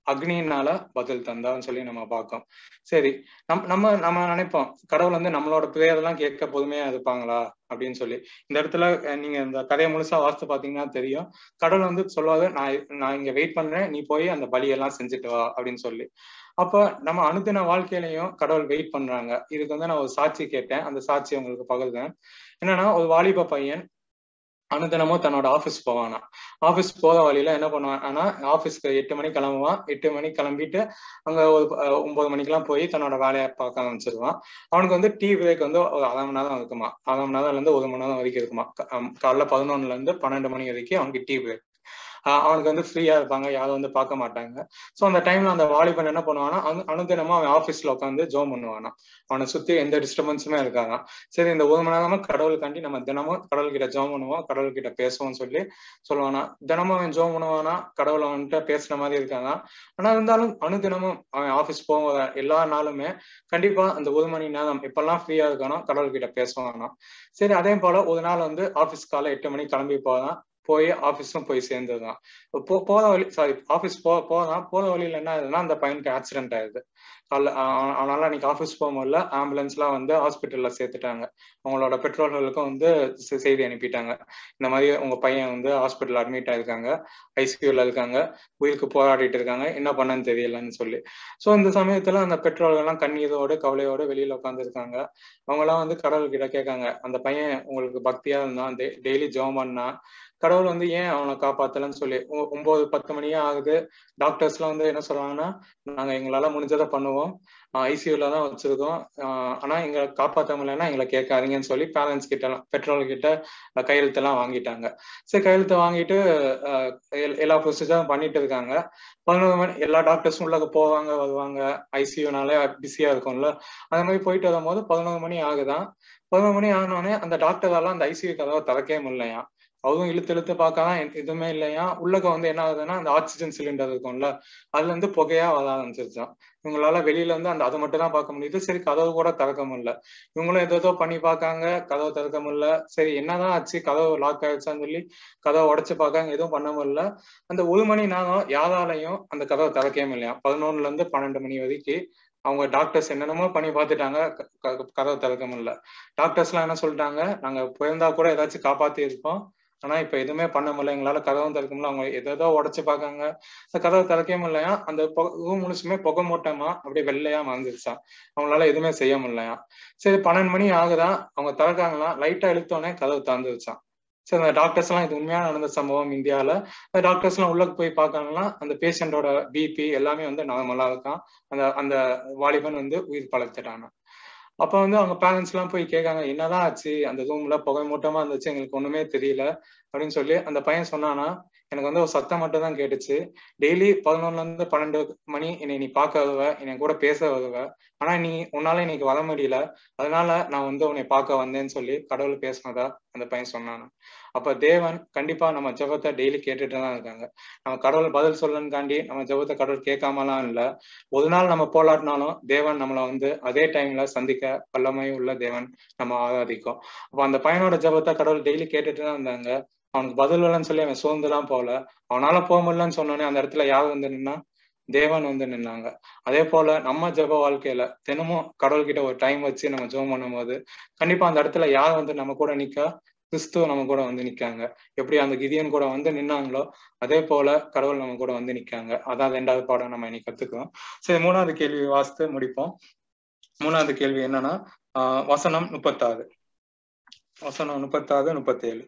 அக்னியினால பதில் தந்தான்னு சொல்லி நம்ம பார்க்கோம் சரி நம் நம்ம நம்ம நினைப்போம் கடவுள் வந்து நம்மளோட பிரேயர்லாம் கேட்க பொதுமையா இருப்பாங்களா அப்படின்னு சொல்லி இந்த இடத்துல நீங்க இந்த கதையை முழுசா வாசித்து பாத்தீங்கன்னா தெரியும் கடவுள் வந்து சொல்லுவாரு நான் நான் இங்க வெயிட் பண்றேன் நீ போய் அந்த பலியெல்லாம் செஞ்சுட்டு வா அப்படின்னு சொல்லி அப்ப நம்ம அனுதின வாழ்க்கையிலையும் கடவுள் வெயிட் பண்றாங்க இதுக்கு வந்து நான் ஒரு சாட்சி கேட்டேன் அந்த சாட்சி உங்களுக்கு பகிர்ந்தேன் என்னன்னா ஒரு வாலிப பையன் அனுதினமும் தன்னோட ஆஃபீஸ் போவானா ஆஃபீஸ் போற வழியில என்ன பண்ணுவான் ஆனா ஆஃபீஸ்க்கு எட்டு மணிக்கு கிளம்புவான் எட்டு மணிக்கு கிளம்பிட்டு அங்க ஒரு ஒன்பது மணிக்கெல்லாம் போய் தன்னோட வேலையை பார்க்க ஆரம்பிச்சிருவான் அவனுக்கு வந்து டீ பிரேக் வந்து ஒரு அரை மணி நேரம் இருக்குமா அரை மணி நேரம்ல இருந்து ஒரு மணி நேரம் வரைக்கும் இருக்குமா காலைல பதினொன்னுல இருந்து பன்னெண்டு மணி வரைக்கும் அவனுக்கு டீ பிரேக் அவனுக்கு வந்து ஃப்ரீயா இருப்பாங்க யாரும் வந்து பார்க்க மாட்டாங்க ஸோ அந்த டைம்ல அந்த வாலிபன் என்ன பண்ணுவானா அனுதினமா அவன் ஆஃபீஸ்ல உட்காந்து ஜோம் பண்ணுவானா அவனை சுத்தி எந்த டிஸ்டர்பன்ஸுமே இருக்காங்க சரி இந்த ஒரு மணி நேரமா கடவுளுக்காண்டி நம்ம தினமும் கடவுள் கிட்ட ஜோம் பண்ணுவோம் கடவுள் கிட்ட பேசுவோம்னு சொல்லி சொல்லுவானா தினமும் அவன் ஜோம் பண்ணுவானா கடவுள் அவன்கிட்ட பேசுற மாதிரி இருக்காங்க ஆனா இருந்தாலும் அனுதினமும் அவன் ஆஃபீஸ் போக எல்லா நாளுமே கண்டிப்பா அந்த ஒரு மணி நேரம் எப்பெல்லாம் ஃப்ரீயா இருக்கானோ கடவுள் கிட்ட பேசுவானா சரி அதே போல ஒரு நாள் வந்து ஆஃபீஸ் காலை எட்டு மணிக்கு கிளம்பி போதான் போய் ஆஃபீஸும் போய் சேர்ந்ததுதான் போ போற வழி சாரி ஆஃபீஸ் போ போதான் போற வழியில என்ன ஆகுதுன்னா அந்த பையனுக்கு ஆக்சிடென்ட் ஆயிடுது காலைல அதனால அன்னைக்கு ஆஃபீஸ் போக முடியல ஆம்புலன்ஸ்லாம் வந்து ஹாஸ்பிட்டல்ல சேர்த்துட்டாங்க அவங்களோட பெட்ரோல்களுக்கும் வந்து செய்தி அனுப்பிட்டாங்க இந்த மாதிரி உங்க பையன் வந்து ஹாஸ்பிட்டல் அட்மிட் ஆயிருக்காங்க ஐசியூல இருக்காங்க உயிருக்கு போராடிட்டு இருக்காங்க என்ன பண்ணன்னு தெரியலன்னு சொல்லி ஸோ இந்த சமயத்துல அந்த பெட்ரோல்கள்லாம் கண்ணீரோடு கவலையோடு வெளியில உட்காந்துருக்காங்க அவங்கெல்லாம் வந்து கடவுள் கிட்ட கேட்காங்க அந்த பையன் உங்களுக்கு பக்தியா இருந்தான் டெய்லி ஜெபம் பண்ணா கடவுள் வந்து ஏன் அவனை காப்பாத்தலன்னு சொல்லி ஒன்பது பத்து மணியே ஆகுது டாக்டர்ஸ் எல்லாம் வந்து என்ன சொல்றாங்கன்னா நாங்க எங்களால முடிஞ்சதை பண்ணுவோம் ஐசியூல தான் வச்சிருக்கோம் ஆனா எங்க காப்பாற்ற முடியலன்னா எங்களை கேட்காதீங்கன்னு சொல்லி பேரண்ட்ஸ் கிட்ட எல்லாம் பெட்ரோல் கிட்ட கையெழுத்து எல்லாம் வாங்கிட்டாங்க சரி கையெழுத்து வாங்கிட்டு எல்லா ப்ரொசீஜரும் பண்ணிட்டு இருக்காங்க பதினொரு மணி எல்லா டாக்டர்ஸும் உள்ள போவாங்க வருவாங்க ஐசியூனால பிஸியா இருக்கும்ல அந்த மாதிரி போயிட்டு வரும்போது பதினோரு மணி ஆகுதான் பதினோரு மணி ஆனோடனே அந்த டாக்டரால அந்த ஐசியூ கதவை திறக்கவே முடியலையா அவரும் இழுத்து இழுத்து பார்க்கலாம் எதுவுமே இல்லையா உள்ளக வந்து என்ன ஆகுதுன்னா அந்த ஆக்சிஜன் சிலிண்டர் இருக்கும்ல அதுல இருந்து புகையா வர ஆரம்பிச்சிருச்சான் இவங்களால வெளியில இருந்து அந்த அதை மட்டும் தான் பார்க்க முடியுது சரி கதவு கூட திறக்க முடியல இவங்களும் ஏதோ பண்ணி பார்க்காங்க கதவு திறக்க முடியல சரி என்னதான் ஆச்சு கதவு லாக் ஆயிடுச்சான்னு சொல்லி கதவை உடச்சு பார்க்காங்க எதுவும் பண்ண முடியல அந்த ஒரு மணி நேரம் யாராலையும் அந்த கதவை திறக்கவே இல்லையா பதினொன்னுல இருந்து பன்னெண்டு மணி வரைக்கும் அவங்க டாக்டர்ஸ் என்னென்னமோ பண்ணி பார்த்துட்டாங்க கதவை திறக்க முடியல டாக்டர்ஸ் எல்லாம் என்ன சொல்லிட்டாங்க நாங்க பிறந்தா கூட ஏதாச்சும் காப்பாத்தி இருப்போம் ஆனா இப்ப எதுவுமே பண்ண முடியல எங்களால கதவும் திறக்க முடியல அவங்க எதோ உடச்சு பாக்காங்க அந்த கதவை திறக்க முடியலையா அந்த ரூம் முழுசுமே புகை மூட்டமா அப்படியே வெள்ளையா மறந்துருச்சா அவங்களால எதுவுமே செய்ய முடியலையா சரி பன்னெண்டு மணி ஆகுதான் அவங்க திறக்காங்களாம் லைட்டா இழுத்தோடனே கதவு திறந்துருச்சான் சரி அந்த டாக்டர்ஸ் எல்லாம் இது உண்மையான நடந்த சம்பவம் இந்தியாவில அந்த டாக்டர்ஸ் எல்லாம் உள்ள போய் பார்க்காங்கன்னா அந்த பேஷண்டோட பிபி எல்லாமே வந்து நார்மலா இருக்கான் அந்த அந்த வாலிபன் வந்து உயிர் பழத்துட்டானா அப்ப வந்து அவங்க பேரண்ட்ஸ் எல்லாம் போய் கேட்காங்க என்னதான் ஆச்சு அந்த ரூம்ல புகை மூட்டமா இருந்துச்சு எங்களுக்கு ஒண்ணுமே தெரியல அப்படின்னு சொல்லி அந்த பையன் சொன்னானா எனக்கு வந்து ஒரு சத்தம் மட்டும் தான் கேட்டுச்சு டெய்லி பதினொன்னுல இருந்து பன்னெண்டு மணி என்னை நீ பார்க்க வருவ என்னை கூட பேச வருவ ஆனா நீ உன்னால இன்னைக்கு வர முடியல அதனால நான் வந்து உன்னை பார்க்க வந்தேன்னு சொல்லி கடவுள் பேசினதா அந்த பையன் சொன்னானா அப்ப தேவன் கண்டிப்பா நம்ம ஜபத்தை டெய்லி கேட்டுட்டு தான் இருக்காங்க நம்ம கடவுள் பதில் சொல்லணுக்காண்டி நம்ம ஜபத்தை கடவுள் கேட்காமலாம் இல்ல ஒரு நாள் நம்ம போலாட்டினாலும் தேவன் நம்மளை வந்து அதே டைம்ல சந்திக்க வல்லமை உள்ள தேவன் நம்ம ஆராதிக்கும் அப்ப அந்த பையனோட ஜபத்தை கடவுள் டெய்லி கேட்டுட்டு தான் இருந்தாங்க அவனுக்கு பதில் இல்லைன்னு சொல்லி அவன் சோர்ந்துலாம் போகல அவனால போக முடியலன்னு சொன்னோன்னே அந்த இடத்துல யார் வந்து நின்னா தேவன் வந்து நின்னாங்க அதே போல நம்ம ஜப வாழ்க்கையில தினமும் கடவுள்கிட்ட ஒரு டைம் வச்சு நம்ம ஜெபம் பண்ணும்போது கண்டிப்பா அந்த இடத்துல யார் வந்து நம்ம கூட நிக்கா கிறிஸ்துவ நம்ம கூட வந்து நிக்காங்க எப்படி அந்த கிதியன் கூட வந்து நின்னாங்களோ அதே போல கடவுள் நம்ம கூட வந்து நிக்காங்க அதான் ரெண்டாவது பாடம் நம்ம இன்னைக்கு கத்துக்கிறோம் சரி மூணாவது கேள்வி வாசித்து முடிப்போம் மூணாவது கேள்வி என்னன்னா ஆஹ் வசனம் முப்பத்தாறு வசனம் முப்பத்தாறு முப்பத்தேழு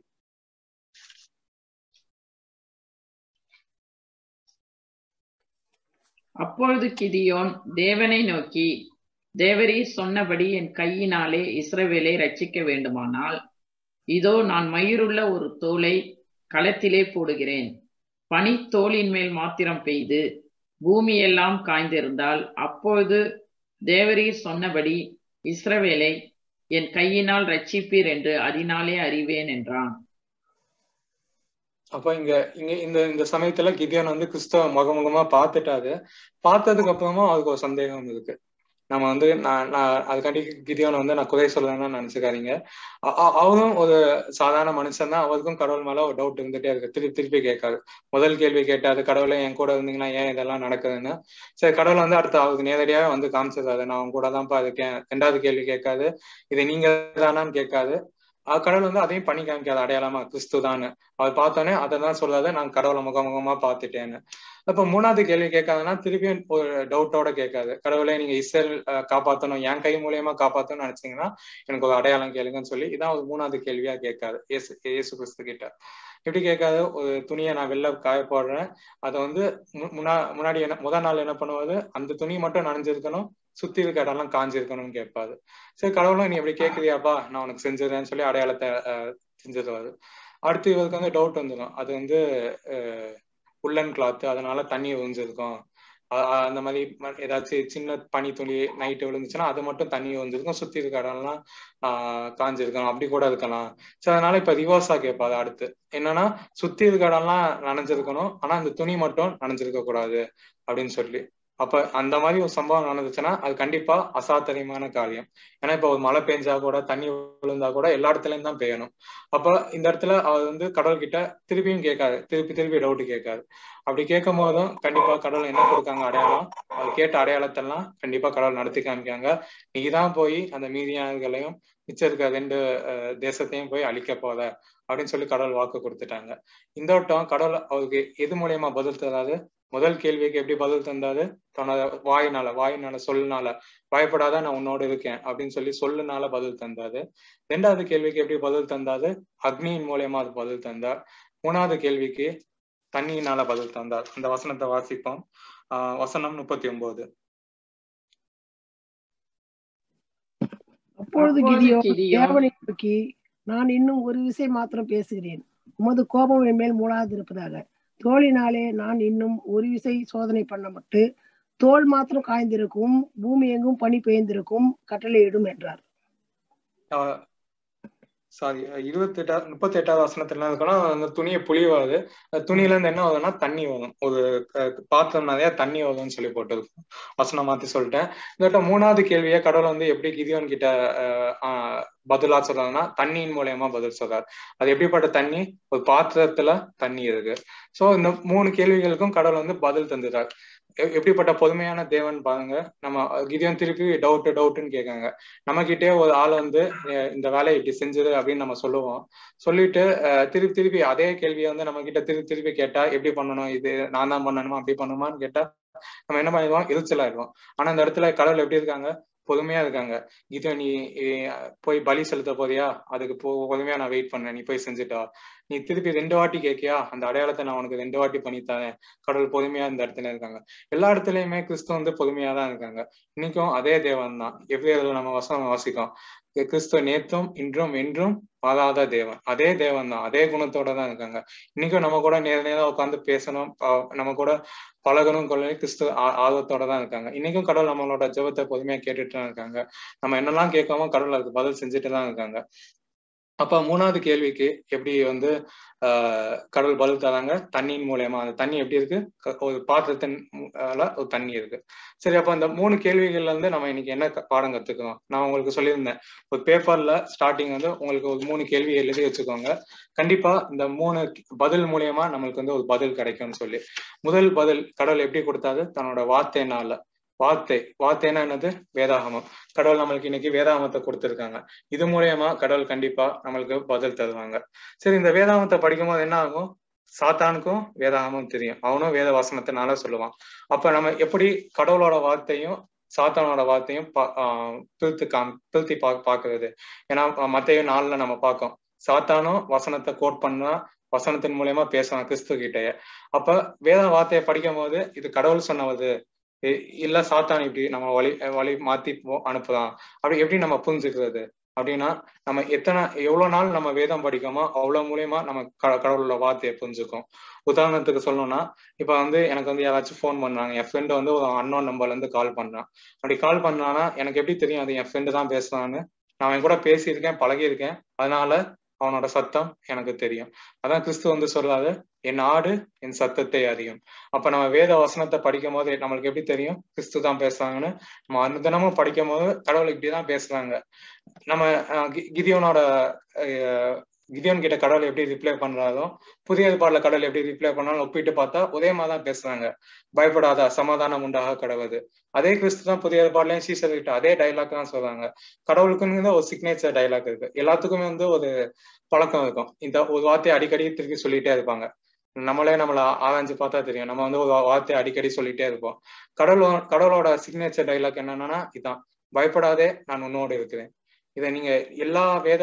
அப்பொழுது கிதியோன் தேவனை நோக்கி தேவரே சொன்னபடி என் கையினாலே இஸ்ரவேலை ரட்சிக்க வேண்டுமானால் இதோ நான் மயிருள்ள ஒரு தோலை களத்திலே போடுகிறேன் பனி தோலின் மேல் மாத்திரம் பெய்து பூமியெல்லாம் காய்ந்திருந்தால் அப்பொழுது தேவரீர் சொன்னபடி இஸ்ரவேலை என் கையினால் ரட்சிப்பீர் என்று அதனாலே அறிவேன் என்றான் அப்ப இங்க இங்க இந்த இந்த சமயத்துல கிதியான் வந்து கிறிஸ்தவ முகமுகமா பார்த்துட்டாரு பார்த்ததுக்கு அப்புறமா அவருக்கு ஒரு சந்தேகம் இருக்கு நம்ம வந்து நான் நான் அதுக்காண்டி கிதியோன் வந்து நான் குறை சொல்லணும்னு நினைச்சுக்காதீங்க அவரும் ஒரு சாதாரண மனுஷன் தான் அவருக்கும் கடவுள் மேல ஒரு டவுட் இருந்துட்டே இருக்கு திருப்பி திருப்பி கேட்காது முதல் கேள்வி கேட்டாது கடவுளை என் கூட இருந்தீங்கன்னா ஏன் இதெல்லாம் நடக்குதுன்னு சரி கடவுள் வந்து அடுத்து அவருக்கு நேரடியாக வந்து காமிச்சிருக்காது நான் அவங்க கூட தான்ப்பா இருக்கேன் ரெண்டாவது கேள்வி கேட்காது இது நீங்க தானான்னு கேட்காது கடவுள் வந்து அதையும் பண்ணி காமிக்காது அடையாளமா கிறிஸ்து தான்னு அவர் பார்த்தோன்னே அதை தான் சொல்லாத நான் கடவுளை முகமுகமா பார்த்துட்டேன்னு அப்ப மூணாவது கேள்வி கேட்காதுன்னா திருப்பியும் ஒரு டவுட்டோட கேட்காது கடவுளை நீங்க இஸ்ரேல் காப்பாத்தணும் என் கை மூலியமா காப்பாத்தணும்னு நினைச்சீங்கன்னா எனக்கு ஒரு அடையாளம் கேளுங்கன்னு சொல்லி இதான் ஒரு மூணாவது கேள்வியா கேட்காது ஏசு ஏசு கிறிஸ்து கிட்ட எப்படி கேட்காது ஒரு துணியை நான் வெளில காய போடுறேன் அதை வந்து முன்னா முன்னாடி என்ன முதல் நாள் என்ன பண்ணுவாது அந்த துணி மட்டும் நனைஞ்சிருக்கணும் சுத்தி இருக்க இடம்லாம் காஞ்சிருக்கணும்னு கேட்பாது சரி கடவுளும் நீ எப்படி கேட்குறியாப்பா நான் உனக்கு செஞ்சிடறேன்னு சொல்லி அடையாளத்தை செஞ்சிருவாரு அடுத்து இவருக்கு வந்து டவுட் வந்துடும் அது வந்து உள்ளன் கிளாத் அதனால தண்ணி விழுந்திருக்கும் அந்த மாதிரி ஏதாச்சும் சின்ன பனி துளி நைட்டு விழுந்துச்சுன்னா அது மட்டும் தண்ணி விழுந்திருக்கும் சுத்தி இருக்க இடம்லாம் ஆஹ் காஞ்சிருக்கணும் அப்படி கூட இருக்கலாம் சோ அதனால இப்ப ரிவர்ஸா கேட்பாது அடுத்து என்னன்னா சுத்தி இருக்க இடம்லாம் நனைஞ்சிருக்கணும் ஆனா அந்த துணி மட்டும் நனைஞ்சிருக்க கூடாது அப்படின்னு சொல்லி அப்ப அந்த மாதிரி ஒரு சம்பவம் நடந்துச்சுன்னா அது கண்டிப்பா அசாத்தியமான காரியம் ஏன்னா இப்ப ஒரு மழை பெஞ்சா கூட தண்ணி விழுந்தா கூட எல்லா இடத்துலயும் தான் பெய்யணும் அப்ப இந்த இடத்துல அவர் வந்து கடவுள் கிட்ட திருப்பியும் கேட்காது திருப்பி திருப்பி டவுட் கேட்காது அப்படி கேட்கும் போதும் கண்டிப்பா கடவுள் என்ன கொடுக்காங்க அடையாளம் அவர் கேட்ட அடையாளத்தெல்லாம் கண்டிப்பா கடவுள் நடத்தி காமிக்காங்க நீதான் போய் அந்த மீதியானர்களையும் மிச்சம் இருக்க ரெண்டு தேசத்தையும் போய் அழிக்க போத அப்படின்னு சொல்லி கடவுள் வாக்கு கொடுத்துட்டாங்க இந்த வட்டம் கடவுள் அவருக்கு எது மூலியமா பதில் தராது முதல் கேள்விக்கு எப்படி பதில் தந்தாரு தன்னோட வாயினால வாயினால சொல்லுனால பயப்படாத நான் உன்னோட இருக்கேன் அப்படின்னு சொல்லி சொல்லுனால பதில் தந்தாரு ரெண்டாவது கேள்விக்கு எப்படி பதில் தந்தாரு அக்னியின் மூலியமா அது பதில் தந்தார் மூணாவது கேள்விக்கு தண்ணியினால பதில் தந்தார் அந்த வசனத்தை வாசிப்போம் ஆஹ் வசனம் முப்பத்தி ஒன்பது அப்பொழுது தேவனை நோக்கி நான் இன்னும் ஒரு விஷயம் மாத்திரம் பேசுகிறேன் உமது கோபம் என் மேல் மூடாதிருப்பதாக தோளினாலே நான் இன்னும் ஒரு விசை சோதனை பண்ணப்பட்டு தோல் மாத்திரம் காய்ந்திருக்கும் பூமி எங்கும் பனி பெய்ந்திருக்கும் கட்டளையிடும் என்றார் சாரி இருபத்தி எட்டாவது முப்பத்தி எட்டாவது வசனத்துல என்ன இருக்குன்னா அந்த துணியை புளிவாது துணியில இருந்து என்ன ஆகுதுன்னா தண்ணி வரும் ஒரு பாத்திரம் நிறைய தண்ணி வரும்னு சொல்லி போட்டிருக்கும் வசனம் மாத்தி சொல்லிட்டேன் இந்த மூணாவது கேள்வியை கடவுள் வந்து எப்படி கிதியோன் கிட்ட ஆஹ் பதிலா சொல்றாங்கன்னா தண்ணியின் மூலியமா பதில் சொல்றாரு அது எப்படிப்பட்ட தண்ணி ஒரு பாத்திரத்துல தண்ணி இருக்கு சோ இந்த மூணு கேள்விகளுக்கும் கடவுள் வந்து பதில் தந்துடுறாரு எப்படிப்பட்ட பொறுமையான தேவன் பாருங்க நம்ம கிதியோன் திருப்பி டவுட் டவுட்னு கேட்காங்க நம்ம கிட்டே ஒரு ஆள் வந்து இந்த வேலையை இப்படி செஞ்சது அப்படின்னு நம்ம சொல்லுவோம் சொல்லிட்டு திருப்பி திருப்பி அதே கேள்வியை வந்து நம்ம கிட்ட திருப்பி திருப்பி கேட்டா எப்படி பண்ணணும் இது நான் தான் பண்ணணுமா அப்படி பண்ணணுமான்னு கேட்டா நம்ம என்ன பண்ணிடுவோம் எரிச்சலாயிடுவோம் ஆனா இந்த இடத்துல கடவுள் எப்படி இருக்காங்க பொறுமையா இருக்காங்க இது நீ போய் பலி செலுத்த போறியா அதுக்கு போ பொறுமையா நான் வெயிட் பண்ணேன் நீ போய் செஞ்சுட்டா நீ திருப்பி ரெண்டு வாட்டி கேட்கியா அந்த அடையாளத்தை நான் உனக்கு ரெண்டு வாட்டி பண்ணித்தரேன் கடவுள் பொறுமையா இந்த இடத்துல இருக்காங்க எல்லா இடத்துலயுமே கிறிஸ்து வந்து பொறுமையா தான் இருக்காங்க இன்னைக்கும் அதே தேவன் தான் எப்படி நம்ம வசனம் வாசிக்கும் கிறிஸ்துவ நேற்றும் இன்றும் என்றும் மாறாத தேவன் அதே தேவன் தான் அதே குணத்தோட தான் இருக்காங்க இன்னைக்கும் நம்ம கூட நேர நேரம் உட்காந்து பேசணும் நம்ம கூட பழகணும் கொள்ள கிறிஸ்து ஆர்வத்தோட தான் இருக்காங்க இன்னைக்கும் கடவுள் நம்மளோட ஜெபத்தை பொறுமையா கேட்டுட்டு தான் இருக்காங்க நம்ம என்னெல்லாம் கேட்காம கடவுள் அதுக்கு பதில் செஞ்சுட்டு தான் இருக்காங்க அப்ப மூணாவது கேள்விக்கு எப்படி வந்து ஆஹ் கடவுள் பதில் தராங்க தண்ணியின் மூலியமா அந்த தண்ணி எப்படி இருக்கு ஒரு பாத்திரத்தின் ஒரு தண்ணி இருக்கு சரி அப்ப அந்த மூணு கேள்விகள்ல இருந்து நம்ம இன்னைக்கு என்ன பாடம் கத்துக்கிறோம் நான் உங்களுக்கு சொல்லியிருந்தேன் ஒரு பேப்பர்ல ஸ்டார்டிங் வந்து உங்களுக்கு ஒரு மூணு கேள்வி எழுதி வச்சுக்கோங்க கண்டிப்பா இந்த மூணு பதில் மூலியமா நம்மளுக்கு வந்து ஒரு பதில் கிடைக்கும்னு சொல்லி முதல் பதில் கடவுள் எப்படி கொடுத்தாரு தன்னோட வார்த்தைனால வார்த்தை வார்த்தைனா என்னது வேதாகமம் கடவுள் நம்மளுக்கு இன்னைக்கு வேதாகமத்தை கொடுத்துருக்காங்க இது மூலியமா கடவுள் கண்டிப்பா நம்மளுக்கு பதில் தருவாங்க சரி இந்த வேதாகமத்தை படிக்கும் போது என்ன ஆகும் சாத்தானுக்கும் வேதாகமும் தெரியும் அவனும் வேத வசனத்தினால சொல்லுவான் அப்ப நம்ம எப்படி கடவுளோட வார்த்தையும் சாத்தானோட வார்த்தையும் பிரித்து காம் பிரித்தி பா பாக்குறது ஏன்னா மத்தையும் நாள்ல நம்ம பார்க்கோம் சாத்தானும் வசனத்தை கோட் பண்ணா வசனத்தின் மூலியமா பேசுவான் கிறிஸ்து கிட்டயே அப்ப வேத வார்த்தையை படிக்கும் போது இது கடவுள் சொன்னவது இல்ல சாத்தான் இப்படி நம்ம வழி வழி மாத்தி அனுப்புதான் அப்படி எப்படி நம்ம புரிஞ்சுக்கிறது அப்படின்னா நம்ம எத்தனை எவ்வளவு நாள் நம்ம வேதம் படிக்கோமோ அவ்வளவு மூலியமா நம்ம கடவுளோட வார்த்தையை புரிஞ்சுக்கும் உதாரணத்துக்கு சொல்லணும்னா இப்ப வந்து எனக்கு வந்து யாராச்சும் ஃபோன் பண்ணாங்க என் ஃப்ரெண்டு வந்து ஒரு அன்னோன் நம்பர்ல இருந்து கால் பண்றான் அப்படி கால் பண்ணானா எனக்கு எப்படி தெரியும் அது என் ஃப்ரெண்டு தான் பேசுறான்னு நான் அவன் கூட பேசியிருக்கேன் பழகியிருக்கேன் அதனால அவனோட சத்தம் எனக்கு தெரியும் அதான் கிறிஸ்து வந்து சொல்லாது என் ஆடு என் சத்தத்தை அறியும் அப்ப நம்ம வேத வசனத்தை படிக்கும் போது நம்மளுக்கு எப்படி தெரியும் கிறிஸ்து தான் பேசுறாங்கன்னு நம்ம அனுதினமும் படிக்கும் போது கடவுள் இப்படிதான் பேசுறாங்க நம்ம கிதியோனோட கிதியோன் கிட்ட கடவுள் எப்படி ரிப்ளை பண்றாரோ புதிய பாடல கடவுள் எப்படி ரிப்ளை பண்ணாலும் ஒப்பிட்டு பார்த்தா உதயமா தான் பேசுறாங்க பயப்படாத சமாதானம் உண்டாக கடவுது அதே கிறிஸ்து தான் புதிய பாடலையும் சீசர் கிட்ட அதே டைலாக் தான் சொல்றாங்க கடவுளுக்குன்னு ஒரு சிக்னேச்சர் டைலாக் இருக்கு எல்லாத்துக்குமே வந்து ஒரு பழக்கம் இருக்கும் இந்த ஒரு வார்த்தையை அடிக்கடி திருப்பி சொல்லிட்டே இருப்பாங்க நம்மளே நம்மள ஆராய்ஞ்சு பார்த்தா தெரியும் நம்ம வந்து ஒரு வார்த்தையை அடிக்கடி சொல்லிட்டே இருப்போம் கடவுளோ கடவுளோட சிக்னேச்சர் டைலாக் என்னன்னா இதான் பயப்படாதே நான் உன்னோடு இருக்கிறேன் இதை நீங்க எல்லா வேத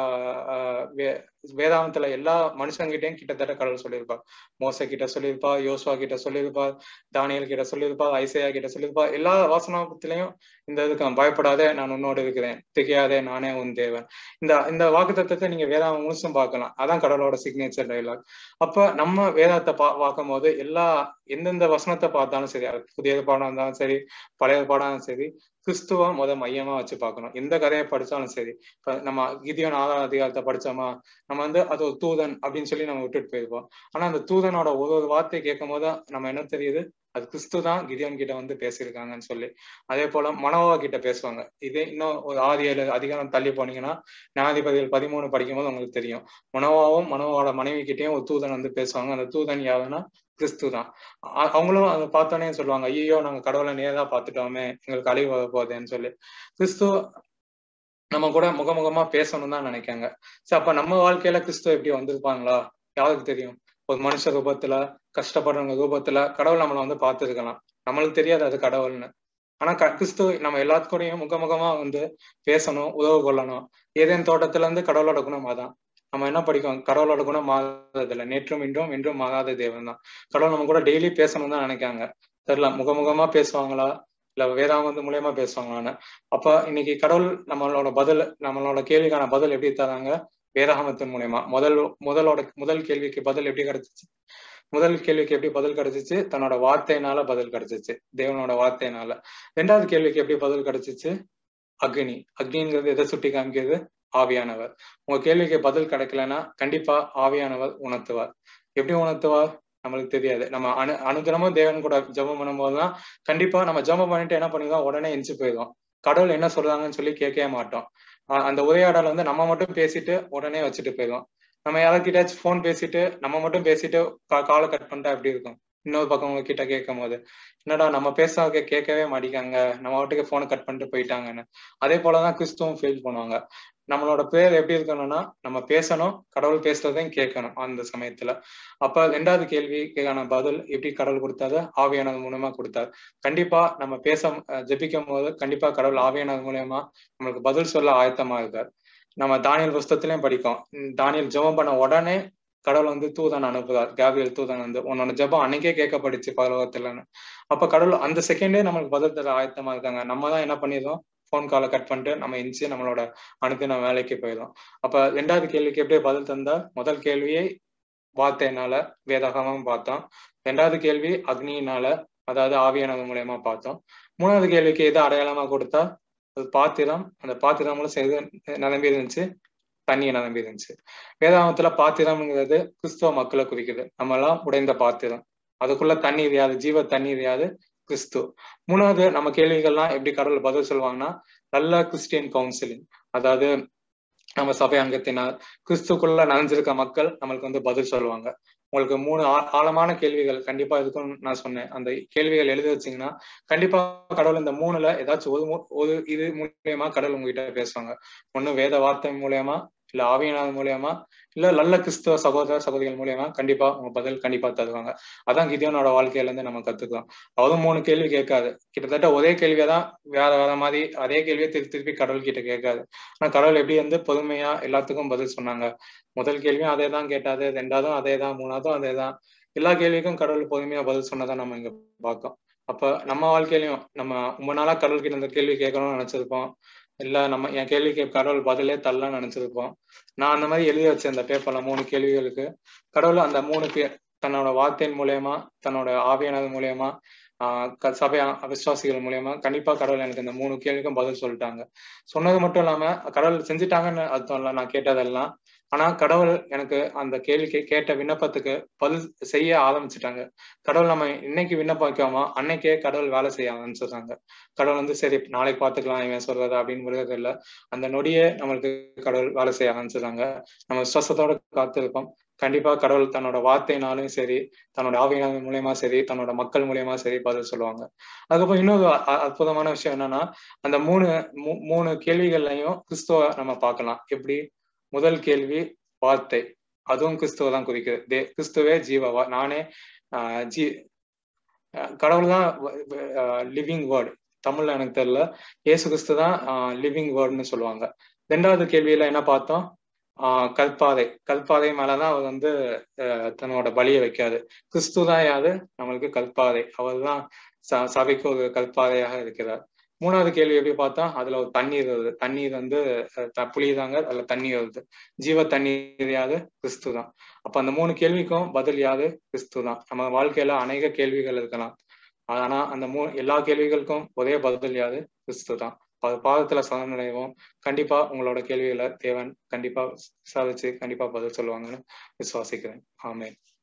வேதாந்தத்துல எல்லா மனுஷங்கிட்டையும் கிட்டத்தட்ட கடவுள் சொல்லியிருப்பா மோச கிட்ட சொல்லியிருப்பா யோசுவா கிட்ட சொல்லியிருப்பா தானியல் கிட்ட சொல்லியிருப்பா ஐசையா கிட்ட சொல்லியிருப்பா எல்லா வாசனத்திலையும் இந்த இதுக்கு பயப்படாதே நான் உன்னோடு இருக்கிறேன் திகையாதே நானே உன் தேவன் இந்த இந்த வாக்கு தத்துவத்தை நீங்க வேதாந்தம் முழுசும் பார்க்கலாம் அதான் கடவுளோட சிக்னேச்சர் டைலாக் அப்ப நம்ம வேதாத்தை பா பார்க்கும் போது எல்லா எந்தெந்த வசனத்தை பார்த்தாலும் சரி புதிய பாடம் இருந்தாலும் சரி பழைய பாடம் சரி கிறிஸ்துவ முத மையமா வச்சு பார்க்கணும் எந்த கதையை படிச்சாலும் சரி இப்ப நம்ம கிதியோன் ஆதார அதிகாரத்தை படிச்சோமா நம்ம வந்து அது ஒரு தூதன் அப்படின்னு சொல்லி நம்ம விட்டுட்டு போயிருப்போம் ஆனா அந்த தூதனோட ஒரு ஒரு வார்த்தை கேட்கும் போது நம்ம என்ன தெரியுது அது கிறிஸ்து தான் கிதியோன் கிட்ட வந்து பேசியிருக்காங்கன்னு சொல்லி அதே போல மனோவா கிட்ட பேசுவாங்க இதே இன்னும் ஒரு ஆறு ஏழு அதிகாரம் தள்ளி போனீங்கன்னா நியாயாதிபதிகள் பதிமூணு படிக்கும் போது உங்களுக்கு தெரியும் மனோவாவும் மனோவாவோட மனைவி கிட்டேயும் ஒரு தூதன் வந்து பேசுவாங்க அந்த தூதன் யாருன்னா கிறிஸ்து தான் அவங்களும் அதை பார்த்தோன்னே சொல்லுவாங்க ஐயோ நாங்க கடவுளை நேரா பார்த்துட்டோமே எங்களுக்கு அழிவு வர போகுதுன்னு சொல்லி கிறிஸ்து நம்ம கூட முகமுகமா பேசணும் தான் நினைக்காங்க சரி அப்ப நம்ம வாழ்க்கையில கிறிஸ்துவ எப்படி வந்திருப்பாங்களா யாருக்கு தெரியும் ஒரு மனுஷ ரூபத்துல கஷ்டப்படுறவங்க ரூபத்துல கடவுள் நம்மளை வந்து பார்த்துருக்கலாம் நம்மளுக்கு தெரியாது அது கடவுள்னு ஆனா கிறிஸ்து நம்ம எல்லாத்துக்கூடையும் முகமுகமா வந்து பேசணும் உதவு கொள்ளணும் ஏதேன் தோட்டத்துல இருந்து கடவுளோட குணம் அதான் நம்ம என்ன படிக்கோம் கடவுளோட குணம் மாறுறதில்ல நேற்றும் இன்றும் என்றும் மாறாத தேவன் தான் கடவுள் நம்ம கூட டெய்லி பேசணும் தான் நினைக்காங்க தெரியல முகமுகமா பேசுவாங்களா இல்ல வேதாந்த மூலியமா பேசுவாங்களான்னு அப்ப இன்னைக்கு கடவுள் நம்மளோட பதில் நம்மளோட கேள்விக்கான பதில் எப்படி தராங்க வேதாகமத்தின் மூலியமா முதல் முதலோட முதல் கேள்விக்கு பதில் எப்படி கிடைச்சிச்சு முதல் கேள்விக்கு எப்படி பதில் கிடைச்சிச்சு தன்னோட வார்த்தையினால பதில் கிடைச்சிச்சு தேவனோட வார்த்தையினால ரெண்டாவது கேள்விக்கு எப்படி பதில் கிடைச்சிச்சு அக்னி அக்னிங்கிறது எதை சுட்டி காமிக்கிறது ஆவியானவர் உங்க கேள்விக்கு பதில் கிடைக்கலன்னா கண்டிப்பா ஆவியானவர் உணர்த்துவார் எப்படி உணர்த்துவார் நம்மளுக்கு தெரியாது நம்ம அனு அனுதினமும் தேவன் கூட ஜபம் பண்ணும்போதுதான் கண்டிப்பா நம்ம ஜபம் பண்ணிட்டு என்ன பண்ணிடுவோம் உடனே எஞ்சி போயிடுவோம் கடவுள் என்ன சொல்றாங்கன்னு சொல்லி கேட்கவே மாட்டோம் அந்த உரையாடல் வந்து நம்ம மட்டும் பேசிட்டு உடனே வச்சுட்டு போயிடுவோம் நம்ம யார்கிட்டயாச்சும் ஃபோன் பேசிட்டு நம்ம மட்டும் பேசிட்டு காலை கட் பண்ணிட்டா எப்படி இருக்கும் இன்னொரு பக்கம் உங்க கிட்ட கேட்கும் போது என்னடா நம்ம பேசாத கேட்கவே மாட்டிக்காங்க நம்ம வாட்டுக்கு போனை கட் பண்ணிட்டு போயிட்டாங்கன்னு அதே போலதான் கிறிஸ்துவும் ஃபீல் பண்ணுவாங்க நம்மளோட பேர் எப்படி இருக்கணும்னா நம்ம பேசணும் கடவுள் பேசுறதையும் கேட்கணும் அந்த சமயத்துல அப்ப ரெண்டாவது கேள்விக்கான பதில் எப்படி கடவுள் கொடுத்தாரு ஆவியானது மூலமா கொடுத்தாரு கண்டிப்பா நம்ம பேச ஜெபிக்கும் போது கண்டிப்பா கடவுள் ஆவியானது மூலியமா நம்மளுக்கு பதில் சொல்ல ஆயத்தமா இருக்கார் நம்ம தானியல் புஸ்தத்திலையும் படிக்கும் தானியல் ஜெபம் பண்ண உடனே கடவுள் வந்து தூதன் அனுப்புதார் கேபியல் தூதன் வந்து உன்னோட ஜபம் அன்னைக்கே கேட்கப்படுச்சு பரலோகத்துலன்னு அப்ப கடவுள் அந்த செகண்டே நம்மளுக்கு பதில் தர ஆயத்தமா இருக்காங்க நம்ம தான் என்ன பண்ணிடுறோம் ஃபோன் காலை கட் பண்ணிட்டு நம்ம எஞ்சி நம்மளோட அனுப்பின வேலைக்கு போயிடும் அப்ப ரெண்டாவது கேள்விக்கு எப்படி பதில் தந்தா முதல் கேள்வியை வார்த்தையினால வேதாகமும் பார்த்தோம் ரெண்டாவது கேள்வி அக்னியினால அதாவது ஆவியானது மூலயமா பார்த்தோம் மூணாவது கேள்விக்கு எது அடையாளமா கொடுத்தா அது பாத்திரம் அந்த பாத்திரம்ல செய்து நிரம்பி இருந்துச்சு தண்ணி நிரம்பி இருந்துச்சு வேதாகமத்துல பாத்திரம்ங்கிறது கிறிஸ்துவ மக்களை குறிக்குது நம்ம எல்லாம் உடைந்த பாத்திரம் அதுக்குள்ள தண்ணீர் யாது ஜீவ தண்ணீர் யாது கிறிஸ்து மூணாவது நம்ம கேள்விகள்லாம் எப்படி கடவுள் பதில் சொல்லுவாங்கன்னா நல்ல கிறிஸ்டியன் கவுன்சிலிங் அதாவது நம்ம சபை அங்கத்தினர் கிறிஸ்துக்குள்ள நனைஞ்சிருக்க மக்கள் நம்மளுக்கு வந்து பதில் சொல்லுவாங்க உங்களுக்கு மூணு ஆழமான கேள்விகள் கண்டிப்பா இருக்கும்னு நான் சொன்னேன் அந்த கேள்விகள் எழுதி வச்சீங்கன்னா கண்டிப்பா கடவுள் இந்த மூணுல ஏதாச்சும் ஒரு ஒரு இது மூலியமா கடவுள் உங்ககிட்ட பேசுவாங்க ஒண்ணு வேத வார்த்தை மூலியமா இல்ல ஆவியனாத மூலியமா இல்ல நல்ல கிறிஸ்துவ சகோதர சகோதரிகள் மூலியமா கண்டிப்பா உங்க பதில் கண்டிப்பா தருவாங்க அதான் கிதியோனோட வாழ்க்கையில இருந்து நம்ம கத்துக்கிறோம் அவரும் மூணு கேள்வி கேட்காது கிட்டத்தட்ட ஒரே கேள்வியை தான் வேற வேற மாதிரி அதே கேள்வியை திருப்பி திருப்பி கடவுள் கிட்ட கேட்காது ஆனா கடவுள் எப்படி வந்து பொறுமையா எல்லாத்துக்கும் பதில் சொன்னாங்க முதல் கேள்வியும் அதே தான் கேட்டாது ரெண்டாவதும் அதே தான் மூணாவதும் அதே தான் எல்லா கேள்விக்கும் கடவுள் பொறுமையா பதில் சொன்னதான் நம்ம இங்க பார்க்கோம் அப்ப நம்ம வாழ்க்கையிலயும் நம்ம ரொம்ப நாளா கடவுள் கிட்ட இந்த கேள்வி கேட்கணும்னு நினைச்சிருப்போம் இல்ல நம்ம என் கேள்விக்கு கடவுள் பதிலே தரலாம்னு நினைச்சிருப்போம் நான் அந்த மாதிரி எழுதி வச்சேன் அந்த பேப்பர்ல மூணு கேள்விகளுக்கு கடவுள் அந்த மூணு பே தன்னோட வார்த்தையின் மூலியமா தன்னோட ஆவியானது மூலியமா ஆஹ் சபை விசுவாசிகள் மூலியமா கண்டிப்பா கடவுள் எனக்கு இந்த மூணு கேள்விக்கும் பதில் சொல்லிட்டாங்க சொன்னது மட்டும் இல்லாம கடவுள் செஞ்சுட்டாங்கன்னு அர்த்தம் இல்ல நான் கேட்டதெல்லாம் ஆனா கடவுள் எனக்கு அந்த கேள்வி கேட்ட விண்ணப்பத்துக்கு பதில் செய்ய ஆரம்பிச்சுட்டாங்க கடவுள் நம்ம இன்னைக்கு விண்ணப்பம் வைக்காம அன்னைக்கே கடவுள் வேலை செய்ய ஆரம்பிச்சிடுறாங்க கடவுள் வந்து சரி நாளைக்கு பாத்துக்கலாம் இவன் சொல்றது அப்படின்னு விடுறது இல்ல அந்த நொடியே நம்மளுக்கு கடவுள் வேலை செய்ய ஆரம்பிச்சிடுறாங்க நம்ம விசுவாசத்தோட காத்திருப்போம் கண்டிப்பா கடவுள் தன்னோட வார்த்தைனாலும் சரி தன்னோட ஆவியான மூலியமா சரி தன்னோட மக்கள் மூலியமா சரி பதில் சொல்லுவாங்க அதுக்கப்புறம் இன்னொரு அற்புதமான விஷயம் என்னன்னா அந்த மூணு மூணு கேள்விகள்லையும் கிறிஸ்துவ நம்ம பார்க்கலாம் எப்படி முதல் கேள்வி வார்த்தை அதுவும் கிறிஸ்துவ தான் குறிக்குது தே கிறிஸ்துவே ஜீவவா நானே ஆஹ் ஜீ கடவுள் தான் லிவிங் வேர்டு தமிழ்ல எனக்கு தெரியல ஏசு கிறிஸ்து தான் லிவிங் வேர்டுன்னு சொல்லுவாங்க ரெண்டாவது கேள்வியில என்ன பார்த்தோம் ஆஹ் கல்பாதை கல்பாதை மேலதான் அவர் வந்து தன்னோட பலியை வைக்காது கிறிஸ்து தான் யாரு நம்மளுக்கு கல்பாதை அவர் தான் ச சபைக்கு ஒரு கல்பாதையாக இருக்கிறார் மூணாவது கேள்வி எப்படி பார்த்தா அதுல ஒரு தண்ணீர் வருது தண்ணீர் வந்து புளியுதாங்க அதுல தண்ணீர் வருது ஜீவ தண்ணீர் யாது கிறிஸ்து தான் அப்ப அந்த மூணு கேள்விக்கும் பதில் யாது கிறிஸ்து தான் நம்ம வாழ்க்கையில அநேக கேள்விகள் இருக்கலாம் ஆனா அந்த மூ எல்லா கேள்விகளுக்கும் ஒரே பதில் யாது கிறிஸ்து தான் பாதத்துல சரணடைவோம் கண்டிப்பா உங்களோட கேள்விகளை தேவன் கண்டிப்பா விசாரிச்சு கண்டிப்பா பதில் சொல்லுவாங்கன்னு விசுவாசிக்கிறேன் ஆமே